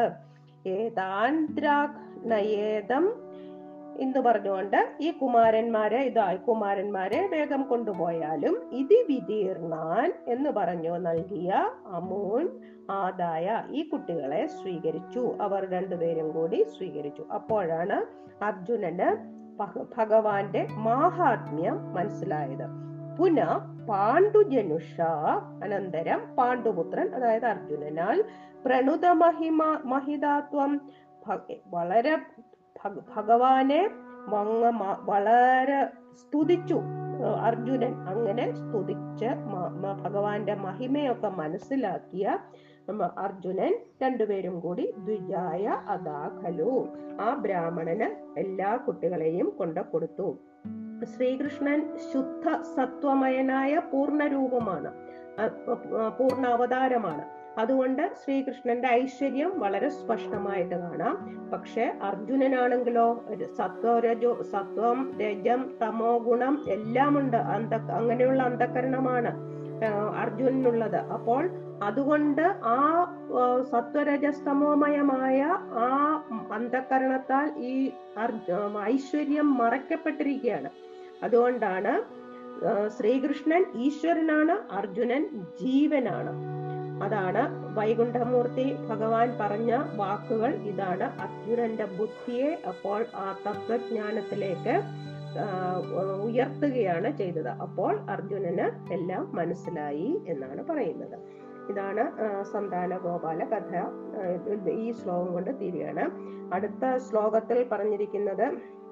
ഏതാന്ത്രാക് നയേതം എന്ന് പറഞ്ഞുകൊണ്ട് ഈ കുമാരന്മാരെ ഇതായി കുമാരന്മാരെ വേഗം കൊണ്ടുപോയാലും ഇതി വിതീർണാൻ എന്ന് പറഞ്ഞു നൽകിയ അമൂൻ ആദായ ഈ കുട്ടികളെ സ്വീകരിച്ചു അവർ രണ്ടുപേരും കൂടി സ്വീകരിച്ചു അപ്പോഴാണ് അർജുനന് ഭഗ- ഭഗവാന്റെ മാഹാത്മ്യം മനസ്സിലായത് പുന പാണ്ഡുജനുഷ അനന്തരം പാണ്ഡുപുത്രൻ അതായത് അർജുനനാൽ പ്രണുത മഹിമ മഹിതാത്വം ഭ- വളരെ ഭഗ- ഭഗവാനെ മങ്ങ മ- വളരെ സ്തുതിച്ചു ഏഹ് അർജുനൻ അങ്ങനെ സ്തുതിച്ച് മ- മ- ഭഗവാന്റെ മഹിമയൊക്കെ മനസ്സിലാക്കിയ നമ്മ അർജുനൻ രണ്ടുപേരും കൂടി ദ്വിജായ അദാഖലു ആ ബ്രാഹ്മണന് എല്ലാ കുട്ടികളെയും കൊണ്ട് കൊടുത്തു ശ്രീകൃഷ്ണൻ ശുദ്ധ സത്വമയനായ പൂർണ്ണരൂപമാണ് അ- അ- പൂർണ്ണ അവതാരമാണ് അതുകൊണ്ട് ശ്രീകൃഷ്ണന്റെ ഐശ്വര്യം വളരെ സ്പഷ്ടമായിട്ട് കാണാം പക്ഷെ അർജുനനാണെങ്കിലോ ഒരു സത്വരജോ സത്വം രജം തമോ ഗുണം എല്ലാം ഉണ്ട് അന്ത അങ്ങനെയുള്ള അന്ധകരണമാണ് ആഹ് അർജുനനുള്ളത് അപ്പോൾ അതുകൊണ്ട് ആ ആഹ് സത്വരജസ്തമോമയമായ ആ അന്ധകരണത്താൽ ഈ അർജ- ഐശ്വര്യം മറയ്ക്കപ്പെട്ടിരിക്കുകയാണ് അതുകൊണ്ടാണ് ആഹ് ശ്രീകൃഷ്ണൻ ഈശ്വരനാണ് അർജുനൻ ജീവനാണ് അതാണ് വൈകുണ്ഠമൂർത്തി ഭഗവാൻ പറഞ്ഞ വാക്കുകൾ ഇതാണ് അർജുനന്റെ ബുദ്ധിയെ അപ്പോൾ ആ തത്വജ്ഞാനത്തിലേക്ക് ആ, ഉയർത്തുകയാണ് ചെയ്തത് അപ്പോൾ അർജുനന് എല്ലാം മനസ്സിലായി എന്നാണ് പറയുന്നത് ഇതാണ് ആ, സന്താന ഗോപാല കഥ ആ, ഇത് ഈ ശ്ലോകം കൊണ്ട് തീരുകയാണ് അടുത്ത ശ്ലോകത്തിൽ പറഞ്ഞിരിക്കുന്നത്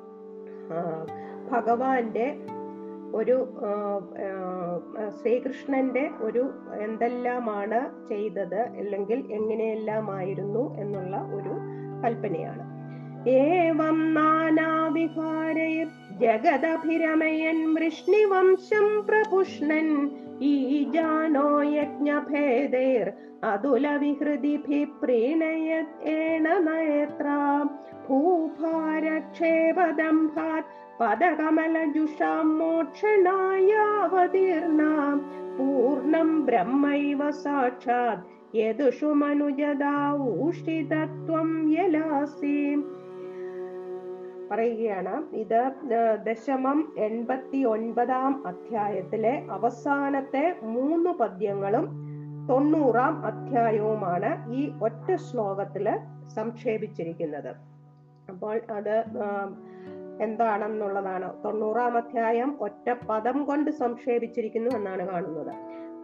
ആ, ഭഗവാന്റെ ഒരു ആ, ആ, ശ്രീകൃഷ്ണന്റെ ഒരു എന്തെല്ലാമാണ് ചെയ്തത് അല്ലെങ്കിൽ എങ്ങനെയെല്ലാമായിരുന്നു എന്നുള്ള ഒരു കൽപ്പനയാണ് ഏവം നാനാവിഹാരൈർ ജഗദഭിരമയൻ വൃഷ്ണിവംശം പ്രപുഷ്ണൻ ഈജാനോ യജ്ഞഭേദൈർ അതുല വിഹൃതിഭി പ്രീണയത് ഏണ നയത്ര ഭൂഭാരക്ഷേപദംഭാത് പദകമലജുഷാം മോക്ഷണായാവതീർണാം പൂർണം ബ്രഹ്മൈവ സാക്ഷാത് യദുഷു മനുജദാ ഊഷിതത്വം യലാസി പറയുകയാണ് ഇത് ഏർ ദശമം എൺപത്തി ഒൻപതാം അധ്യായത്തിലെ അവസാനത്തെ മൂന്ന് പദ്യങ്ങളും തൊണ്ണൂറാം അധ്യായവുമാണ് ഈ ഒറ്റ ശ്ലോകത്തില് സംക്ഷേപിച്ചിരിക്കുന്നത് അപ്പോൾ അത് ആം, എന്താണെന്നുള്ളതാണ് തൊണ്ണൂറാം അധ്യായം ഒറ്റ പദം കൊണ്ട് സംക്ഷേപിച്ചിരിക്കുന്നു എന്നാണ് കാണുന്നത്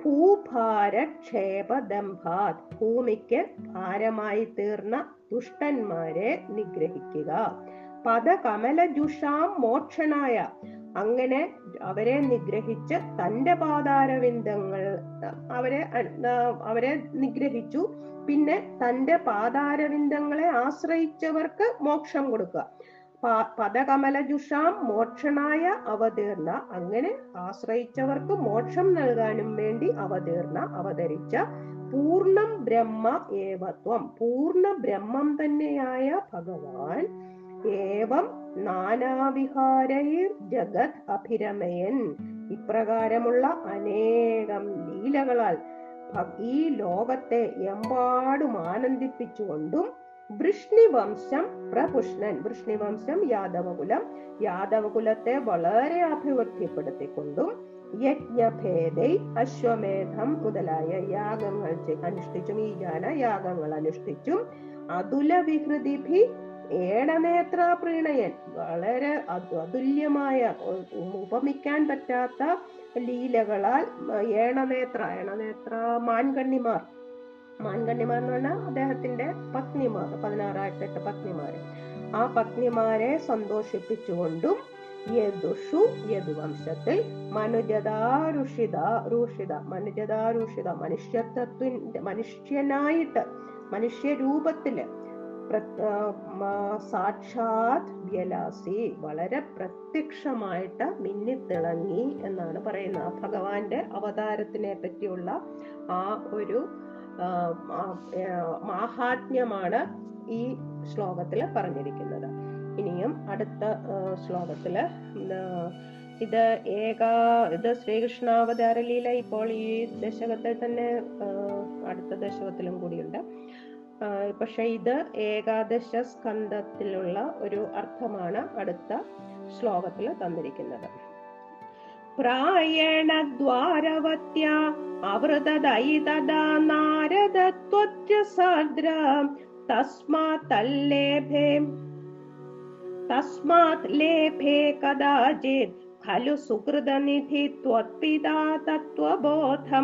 ഭൂഭാരക്ഷേപദംഭാത് ഭൂമിക്ക് ഭാരമായി തീർന്ന ദുഷ്ടന്മാരെ നിഗ്രഹിക്കുക പദകമലജുഷാം മോക്ഷണായ അങ്ങനെ അവരെ നിഗ്രഹിച്ച് തന്റെ പാതാരവിന്ദങ്ങൾ അവരെ അ- ആ, അവരെ നിഗ്രഹിച്ചു പിന്നെ തന്റെ പാതാരവിന്ദങ്ങളെ ആശ്രയിച്ചവർക്ക് മോക്ഷം കൊടുക്കുക പ- പദകമലജുഷാം മോക്ഷണായ അവതീർണ അങ്ങനെ ആശ്രയിച്ചവർക്ക് മോക്ഷം നൽകാനും വേണ്ടി അവതീർണ അവതരിച്ച പൂർണ്ണം ബ്രഹ്മ ഏവത്വം പൂർണ്ണ ബ്രഹ്മം തന്നെയായ ഭഗവാൻ ഏവം നാനാവിഹാരൈർ ജഗത് അഭിരമയൻ ഇപ്രകാരമുള്ള അനേകം ലീലകളാൽ ഭ- ഈ ലോകത്തെ എമ്പാടും ആനന്ദിപ്പിച്ചുകൊണ്ടും വൃഷ്ണിവംശം പ്രപുഷ്ണൻ വൃഷ്ണിവംശം യാദവകുലം യാദവകുലത്തെ വളരെ അഭിവൃദ്ധിപ്പെടുത്തിക്കൊണ്ടും യജ്ഞഭേദൈ അശ്വമേധം മുതലായ യാഗങ്ങൾ ചെ- അനുഷ്ഠിച്ചും ഈ ജാന യാഗങ്ങൾ അനുഷ്ഠിച്ചും അതുല വിഹൃതിഭി ഏണനേത്ര പ്രീണയൻ വളരെ അത് അതുല്യമായ ഉ- ഉപമിക്കാൻ പറ്റാത്ത ലീലകളാൽ ഏണനേത്ര ഏണനേത്ര മാൻകണ്ണിമാർ മാൻകണ്ണിമാർ എന്ന് പറഞ്ഞാൽ അദ്ദേഹത്തിന്റെ പത്നിമാർ പതിനാറായിരത്തെട്ട് പത്നിമാര് ആ പത്നിമാരെ സന്തോഷിപ്പിച്ചുകൊണ്ടും യദുഷു യദുവംശത്തിൽ മനുജതാരുഷിത രൂഷിത മനുജതാരുഷിത മനുഷ്യത്വത്തിന്റെ മനുഷ്യനായിട്ട് മനുഷ്യരൂപത്തില് പ്ര- ആ, മ- സാക്ഷാത് വ്യലാസി വളരെ പ്രത്യക്ഷമായിട്ട് മിന്നിത്തിളങ്ങി എന്നാണ് പറയുന്നത് ആ ഭഗവാന്റെ അവതാരത്തിനെ പറ്റിയുള്ള ആ ഒരു ആ, ആ, ഏ, മാഹാത്മ്യമാണ് ഈ ശ്ലോകത്തിൽ പറഞ്ഞിരിക്കുന്നത് ഇനിയും അടുത്ത ആ, ശ്ലോകത്തില് ഉം, ആ, ഇത് ഏക ഇത് ശ്രീകൃഷ്ണാവതാര ലീല ഇപ്പോൾ ഈ ദശകത്തിൽ തന്നെ ആ, അടുത്ത ദശകത്തിലും കൂടിയുണ്ട് ആ, പക്ഷെ ഇത് ഏകാദശ സ്കന്ധത്തിലുള്ള ഒരു അർത്ഥമാണ് അടുത്ത ശ്ലോകത്തിൽ തന്നിരിക്കുന്നത് പ്രായണദ്വാരവത്യ അവൃതദൈ തദാ നാരദത്വജ്ജസാദ്ര തസ്മാത്തല്ലേഭേ തസ്മാത് ലേഭേ കദാചിത് ഖലു സുഹൃതനിധി ത്വത്പിതാ തത്വബോധം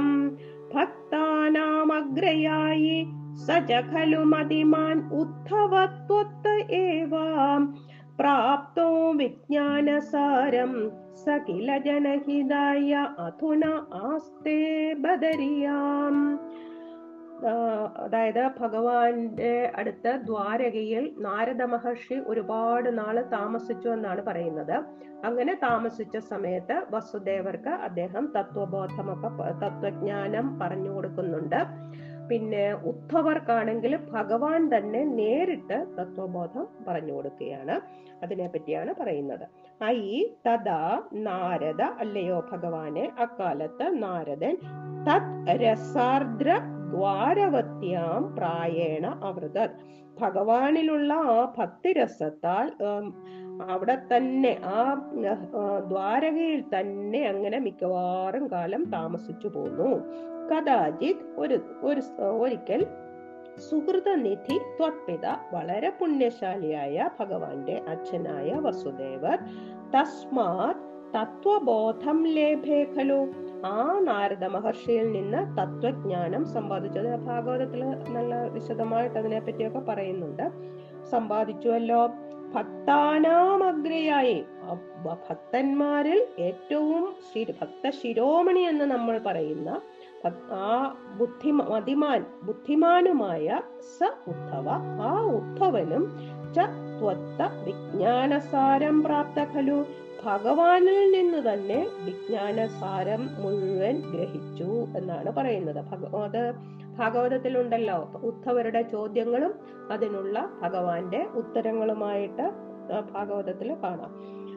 ഭക്താനാമഗ്രയായി സ ച ഖലു മതിമാൻ ഉദ്ധവത്വത്ത ഏവ പ്രാപ്തോ വിജ്ഞാനസാരം സ കില ജനഹിതായ അധുന ആസ്തേ ബദരിയാം ആ, അതായത് ഭഗവാന്റെ അടുത്ത് ദ്വാരകയിൽ നാരദ മഹർഷി ഒരുപാട് നാള് താമസിച്ചു എന്നാണ് പറയുന്നത് അങ്ങനെ താമസിച്ച സമയത്ത് വസുദേവർക്ക് അദ്ദേഹം തത്വബോധമൊക്കെ പ- തത്വജ്ഞാനം പറഞ്ഞു കൊടുക്കുന്നുണ്ട് പിന്നെ ഉദ്ധവർക്കാണെങ്കിൽ ഭഗവാൻ തന്നെ നേരിട്ട് തത്വബോധം പറഞ്ഞു കൊടുക്കുകയാണ് അതിനെ പറ്റിയാണ് പറയുന്നത് ഐ തഥാ നാരദ അല്ലയോ ഭഗവാനെ അക്കാലത്ത് നാരദൻ തത് രസാർദ്ര ദ്വാരവത്യാം പ്രായേണ അവൃതത് ഭഗവാനിലുള്ള ആ ഭക്തിരസത്താൽ ഉം, അവിടെ തന്നെ ആ ആ, ദ്വാരകയിൽ തന്നെ അങ്ങനെ മിക്കവാറും കാലം താമസിച്ചു പോന്നു കഥാചിത് ഒരു ഒരു സ- ഒരിക്കൽ സുഹൃതനിധി ത്വത്പിത വളരെ പുണ്യശാലിയായ ഭഗവാന്റെ അച്ഛനായ വസുദേവർ തസ്മാത് തത്വബോധം ലേഭേ ഖലു ആ നാരദ മഹർഷിയിൽ നിന്ന് തത്വജ്ഞാനം സമ്പാദിച്ചത് ഭാഗവതത്തില് നല്ല വിശദമായിട്ട് അതിനെ പറ്റിയൊക്കെ പറയുന്നുണ്ട് സമ്പാദിച്ചുവല്ലോ ഭക്താനാമഗ്രയായി അ- ഭ- ഭക്തന്മാരിൽ ഏറ്റവും ശിര- ഭക്ത ശിരോമണി എന്ന് നമ്മൾ പറയുന്ന ഭക്- ആ ബുദ്ധി മതിമാൻ ബുദ്ധിമാനുമായ സ ഉദ്ധവ ആ ഉദ്ധവനും ച ത്വത്ത വിജ്ഞാനസാരം പ്രാപ്ത ഖലു ഭഗവാനിൽ നിന്ന് തന്നെ വിജ്ഞാനസാരം മുഴുവൻ ഗ്രഹിച്ചു എന്നാണ് പറയുന്നത് ഭഗ അത് ഭാഗവതത്തിലുണ്ടല്ലോ ഉദ്ധവരുടെ ചോദ്യങ്ങളും അതിനുള്ള ഭഗവാന്റെ ഉത്തരങ്ങളുമായിട്ട് ആ ഭാഗവതത്തിൽ കാണാം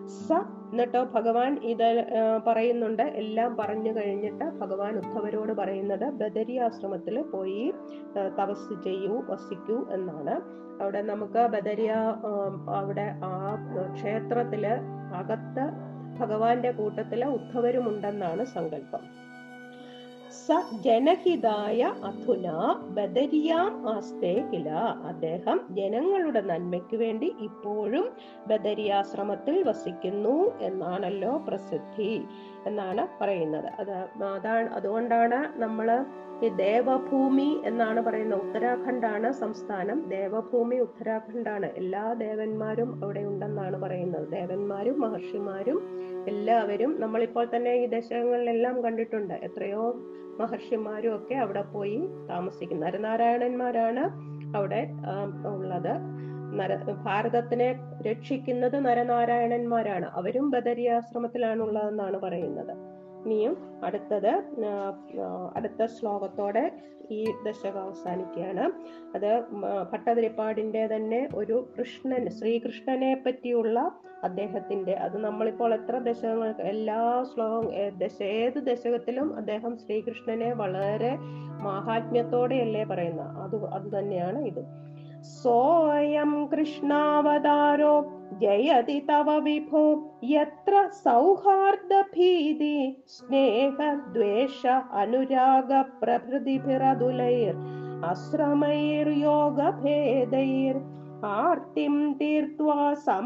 സ എന്നിട്ടോ ഭഗവാൻ ഇത് ആ, പറയുന്നുണ്ട് എല്ലാം പറഞ്ഞു കഴിഞ്ഞിട്ട് ഭഗവാൻ ഉദ്ധവരോട് പറയുന്നത് ബദരി ആശ്രമത്തിൽ പോയി ആ, തപസ് ചെയ്യൂ വസിക്കൂ എന്നാണ് അവിടെ നമുക്ക് ബദരിയ ആ, അവിടെ ആ ക്ഷേത്രത്തില് അകത്ത് ഭഗവാന്റെ കൂട്ടത്തില് ഉദ്ധവരുമുണ്ടെന്നാണ് സങ്കല്പം സ ജനഹിതായ അധുന ബദരിയാം ആസ്തേ കില അദ്ദേഹം ജനങ്ങളുടെ നന്മയ്ക്ക് വേണ്ടി ഇപ്പോഴും ബദരിയാശ്രമത്തിൽ വസിക്കുന്നു എന്നാണല്ലോ പ്രസിദ്ധി എന്നാണ് പറയുന്നത് അത് അതാണ് അതുകൊണ്ടാണ് നമ്മൾ ഈ ദേവഭൂമി എന്നാണ് പറയുന്നത് ഉത്തരാഖണ്ഡാണ് സംസ്ഥാനം ദേവഭൂമി ഉത്തരാഖണ്ഡാണ് എല്ലാ ദേവന്മാരും അവിടെ ഉണ്ടെന്നാണ് പറയുന്നത് ദേവന്മാരും മഹർഷിമാരും എല്ലാവരും നമ്മളിപ്പോൾ തന്നെ ഈ ദശകങ്ങളിലെല്ലാം കണ്ടിട്ടുണ്ട് എത്രയോ മഹർഷിമാരും ഒക്കെ അവിടെ പോയി താമസിക്കും നരനാരായണന്മാരാണ് അവിടെ ആം, ഉള്ളത് നര ഭാരതത്തിനെ രക്ഷിക്കുന്നത് നരനാരായണന്മാരാണ് അവരും ബദരിയാശ്രമത്തിലാണ് ഉള്ളതെന്നാണ് പറയുന്നത് ഇനിയും അടുത്തത് ആ, ആ, അടുത്ത ശ്ലോകത്തോടെ ഈ ദശകം അവസാനിക്കുകയാണ് അത് മ, ഭട്ടതിരിപ്പാടിന്റെ തന്നെ ഒരു കൃഷ്ണൻ ശ്രീകൃഷ്ണനെ പറ്റിയുള്ള അദ്ദേഹത്തിന്റെ അത് നമ്മളിപ്പോൾ എത്ര ദശകങ്ങൾ എല്ലാ ശ്ലോകം ഏ, ദശ ഏത് ദശകത്തിലും അദ്ദേഹം ശ്രീകൃഷ്ണനെ വളരെ മാഹാത്മ്യത്തോടെയല്ലേ പറയുന്നത് അത് അത് തന്നെയാണ് ഇത് സോയം കൃഷ്ണാവതാരോ ജയതി തവ വിഭോ യത്ര സൗഹാർദ്ദ ഭീതി സ്നേഹ ദ്വേഷ അനുരാഗ പ്രഭൃതിഭിരതുലൈർ അശ്രമൈർയോഗഭേദൈർ ആർത്തിം തീർത്വാ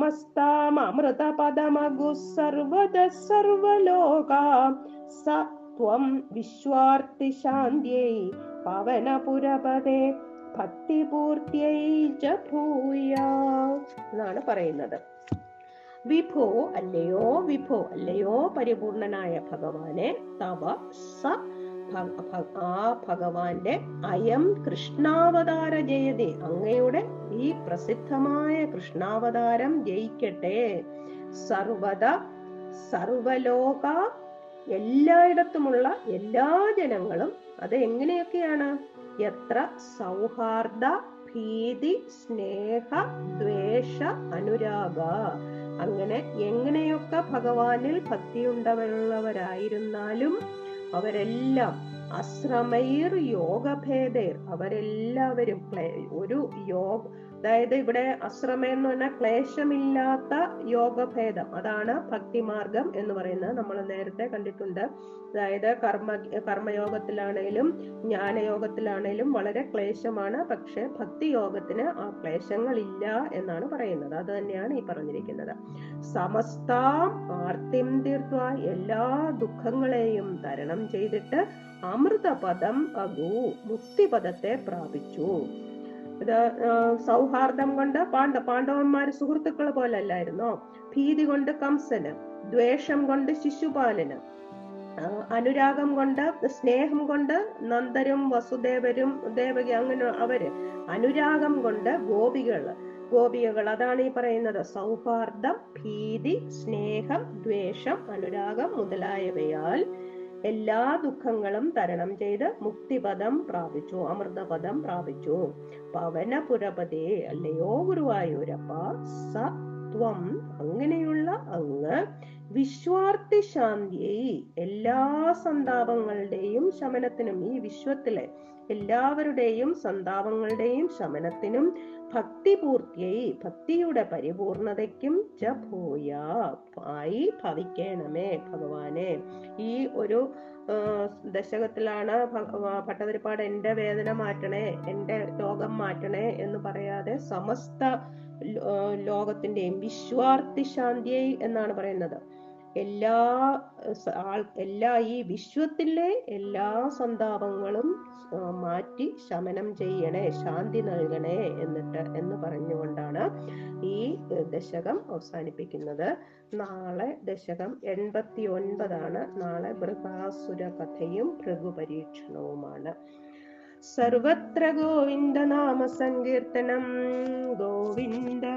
സമസ്താമൃതപദമഗു സർവദ സർവലോകാ സ ത്വം വിശ്വാർത്തി ശാന്ത്यै പവനപുരപദേ ഭക്തിപൂർത്തിയൈ ച ഭൂയാ എന്നാണ് പറയുന്നത് വിഭോ അല്ലയോ വിഭോ അല്ലയോ പരിപൂർണനായ ഭഗവാനെ തവ സ ഭ- ഭ- ആ ഭഗവാന്റെ അയം കൃഷ്ണാവതാര ജയതേ അങ്ങയുടെ ഈ പ്രസിദ്ധമായ കൃഷ്ണാവതാരം ജയിക്കട്ടെ സർവത സർവലോക എല്ലായിടത്തുമുള്ള എല്ലാ ജനങ്ങളും അത് എങ്ങനെയൊക്കെയാണ് എത്ര സൗഹാർദ്ദ ഭീതി സ്നേഹ ദ്വേഷ അനുരാഗ അങ്ങനെ എങ്ങനെയൊക്കെ ഭഗവാനിൽ ഭക്തിയുണ്ടവരുള്ളവരായിരുന്നാലും അവരെല്ലാം അശ്രമൈർ യോഗഭേദർ അവരെല്ലാവരും ക്ലേ- ഒരു യോഗ അതായത് ഇവിടെ അശ്രമം എന്ന് പറഞ്ഞാൽ ക്ലേശമില്ലാത്ത യോഗഭേദം അതാണ് ഭക്തിമാർഗം എന്ന് പറയുന്നത് നമ്മൾ നേരത്തെ കണ്ടിട്ടുണ്ട് അതായത് കർമ്മ കർമ്മയോഗത്തിലാണേലും ജ്ഞാനയോഗത്തിലാണേലും വളരെ ക്ലേശമാണ് പക്ഷെ ഭക്തി യോഗത്തിന് ആ ക്ലേശങ്ങളില്ല എന്നാണ് പറയുന്നത് അത് തന്നെയാണ് ഈ പറഞ്ഞിരിക്കുന്നത് സമസ്താം ആർത്തിം തീർത്വ എല്ലാ ദുഃഖങ്ങളെയും തരണം ചെയ്തിട്ട് അമൃതപദം അഗു മുക്തിപദത്തെ പ്രാപിച്ചു ഇത് ആ, സൗഹാർദ്ദം കൊണ്ട് പാണ്ഡ പാണ്ഡവന്മാര് സുഹൃത്തുക്കൾ പോലെ അല്ലായിരുന്നോ ഭീതി കൊണ്ട് കംസന് ദ്വേഷം കൊണ്ട് ശിശുപാലന് ആ, അനുരാഗം കൊണ്ട് സ്നേഹം കൊണ്ട് നന്ദരും വസുദേവരും ദേവകി അങ്ങനെ അവര് അനുരാഗം കൊണ്ട് ഗോപികള് ഗോപികകൾ അതാണ് ഈ പറയുന്നത് സൗഹാർദ്ദം ഭീതി സ്നേഹം ദ്വേഷം അനുരാഗം മുതലായവയാൽ എല്ലാ ദുഃഖങ്ങളും തരണം ചെയ്ത് മുക്തിപദം പ്രാപിച്ചു അമൃതപദം പ്രാപിച്ചു പവനപുരപതേ അല്ലയോ ഗുരുവായൂരപ്പ സ ത്വം അങ്ങനെയുള്ള അങ്ങ് വിശ്വാർത്തി ശാന്തിയെ എല്ലാ സന്താപങ്ങളുടെയും ശമനത്തിനും ഈ വിശ്വത്തിലെ എല്ലാവരുടെയും സന്താപങ്ങളുടെയും ശമനത്തിനും ഭക്തിപൂർത്തിയായി ഭക്തിയുടെ പരിപൂർണതയ്ക്കും ച ഭൂയ ആയി ഭവിക്കണമേ ഭഗവാനെ ഈ ഒരു ആ, ദശകത്തിലാണ് ഭ- ആ, ഭട്ടതിരിപ്പാട് എന്റെ വേദന മാറ്റണേ എന്റെ രോഗം മാറ്റണേ എന്ന് പറയാതെ സമസ്ത ലോ- ആ, ലോകത്തിന്റെയും വിശ്വാർത്തി ശാന്തിയെ എന്നാണ് പറയുന്നത് എല്ലാ സ- ആൾ എല്ലാ ഈ വിശ്വത്തിലെ എല്ലാ സന്താപങ്ങളും ആ, മാറ്റി ശമനം ചെയ്യണേ ശാന്തി നൽകണേ എന്നിട്ട് എന്ന് പറഞ്ഞുകൊണ്ടാണ് ഈ ഏഹ്, ദശകം അവസാനിപ്പിക്കുന്നത് നാളെ ദശകം എൺപത്തി ഒൻപതാണ് നാളെ ബൃഹാസുര കഥയും ഭൃഗുപരീക്ഷണവുമാണ് സർവത്ര ഗോവിന്ദ നാമ സങ്കീർത്തനം ഗോവിന്ദ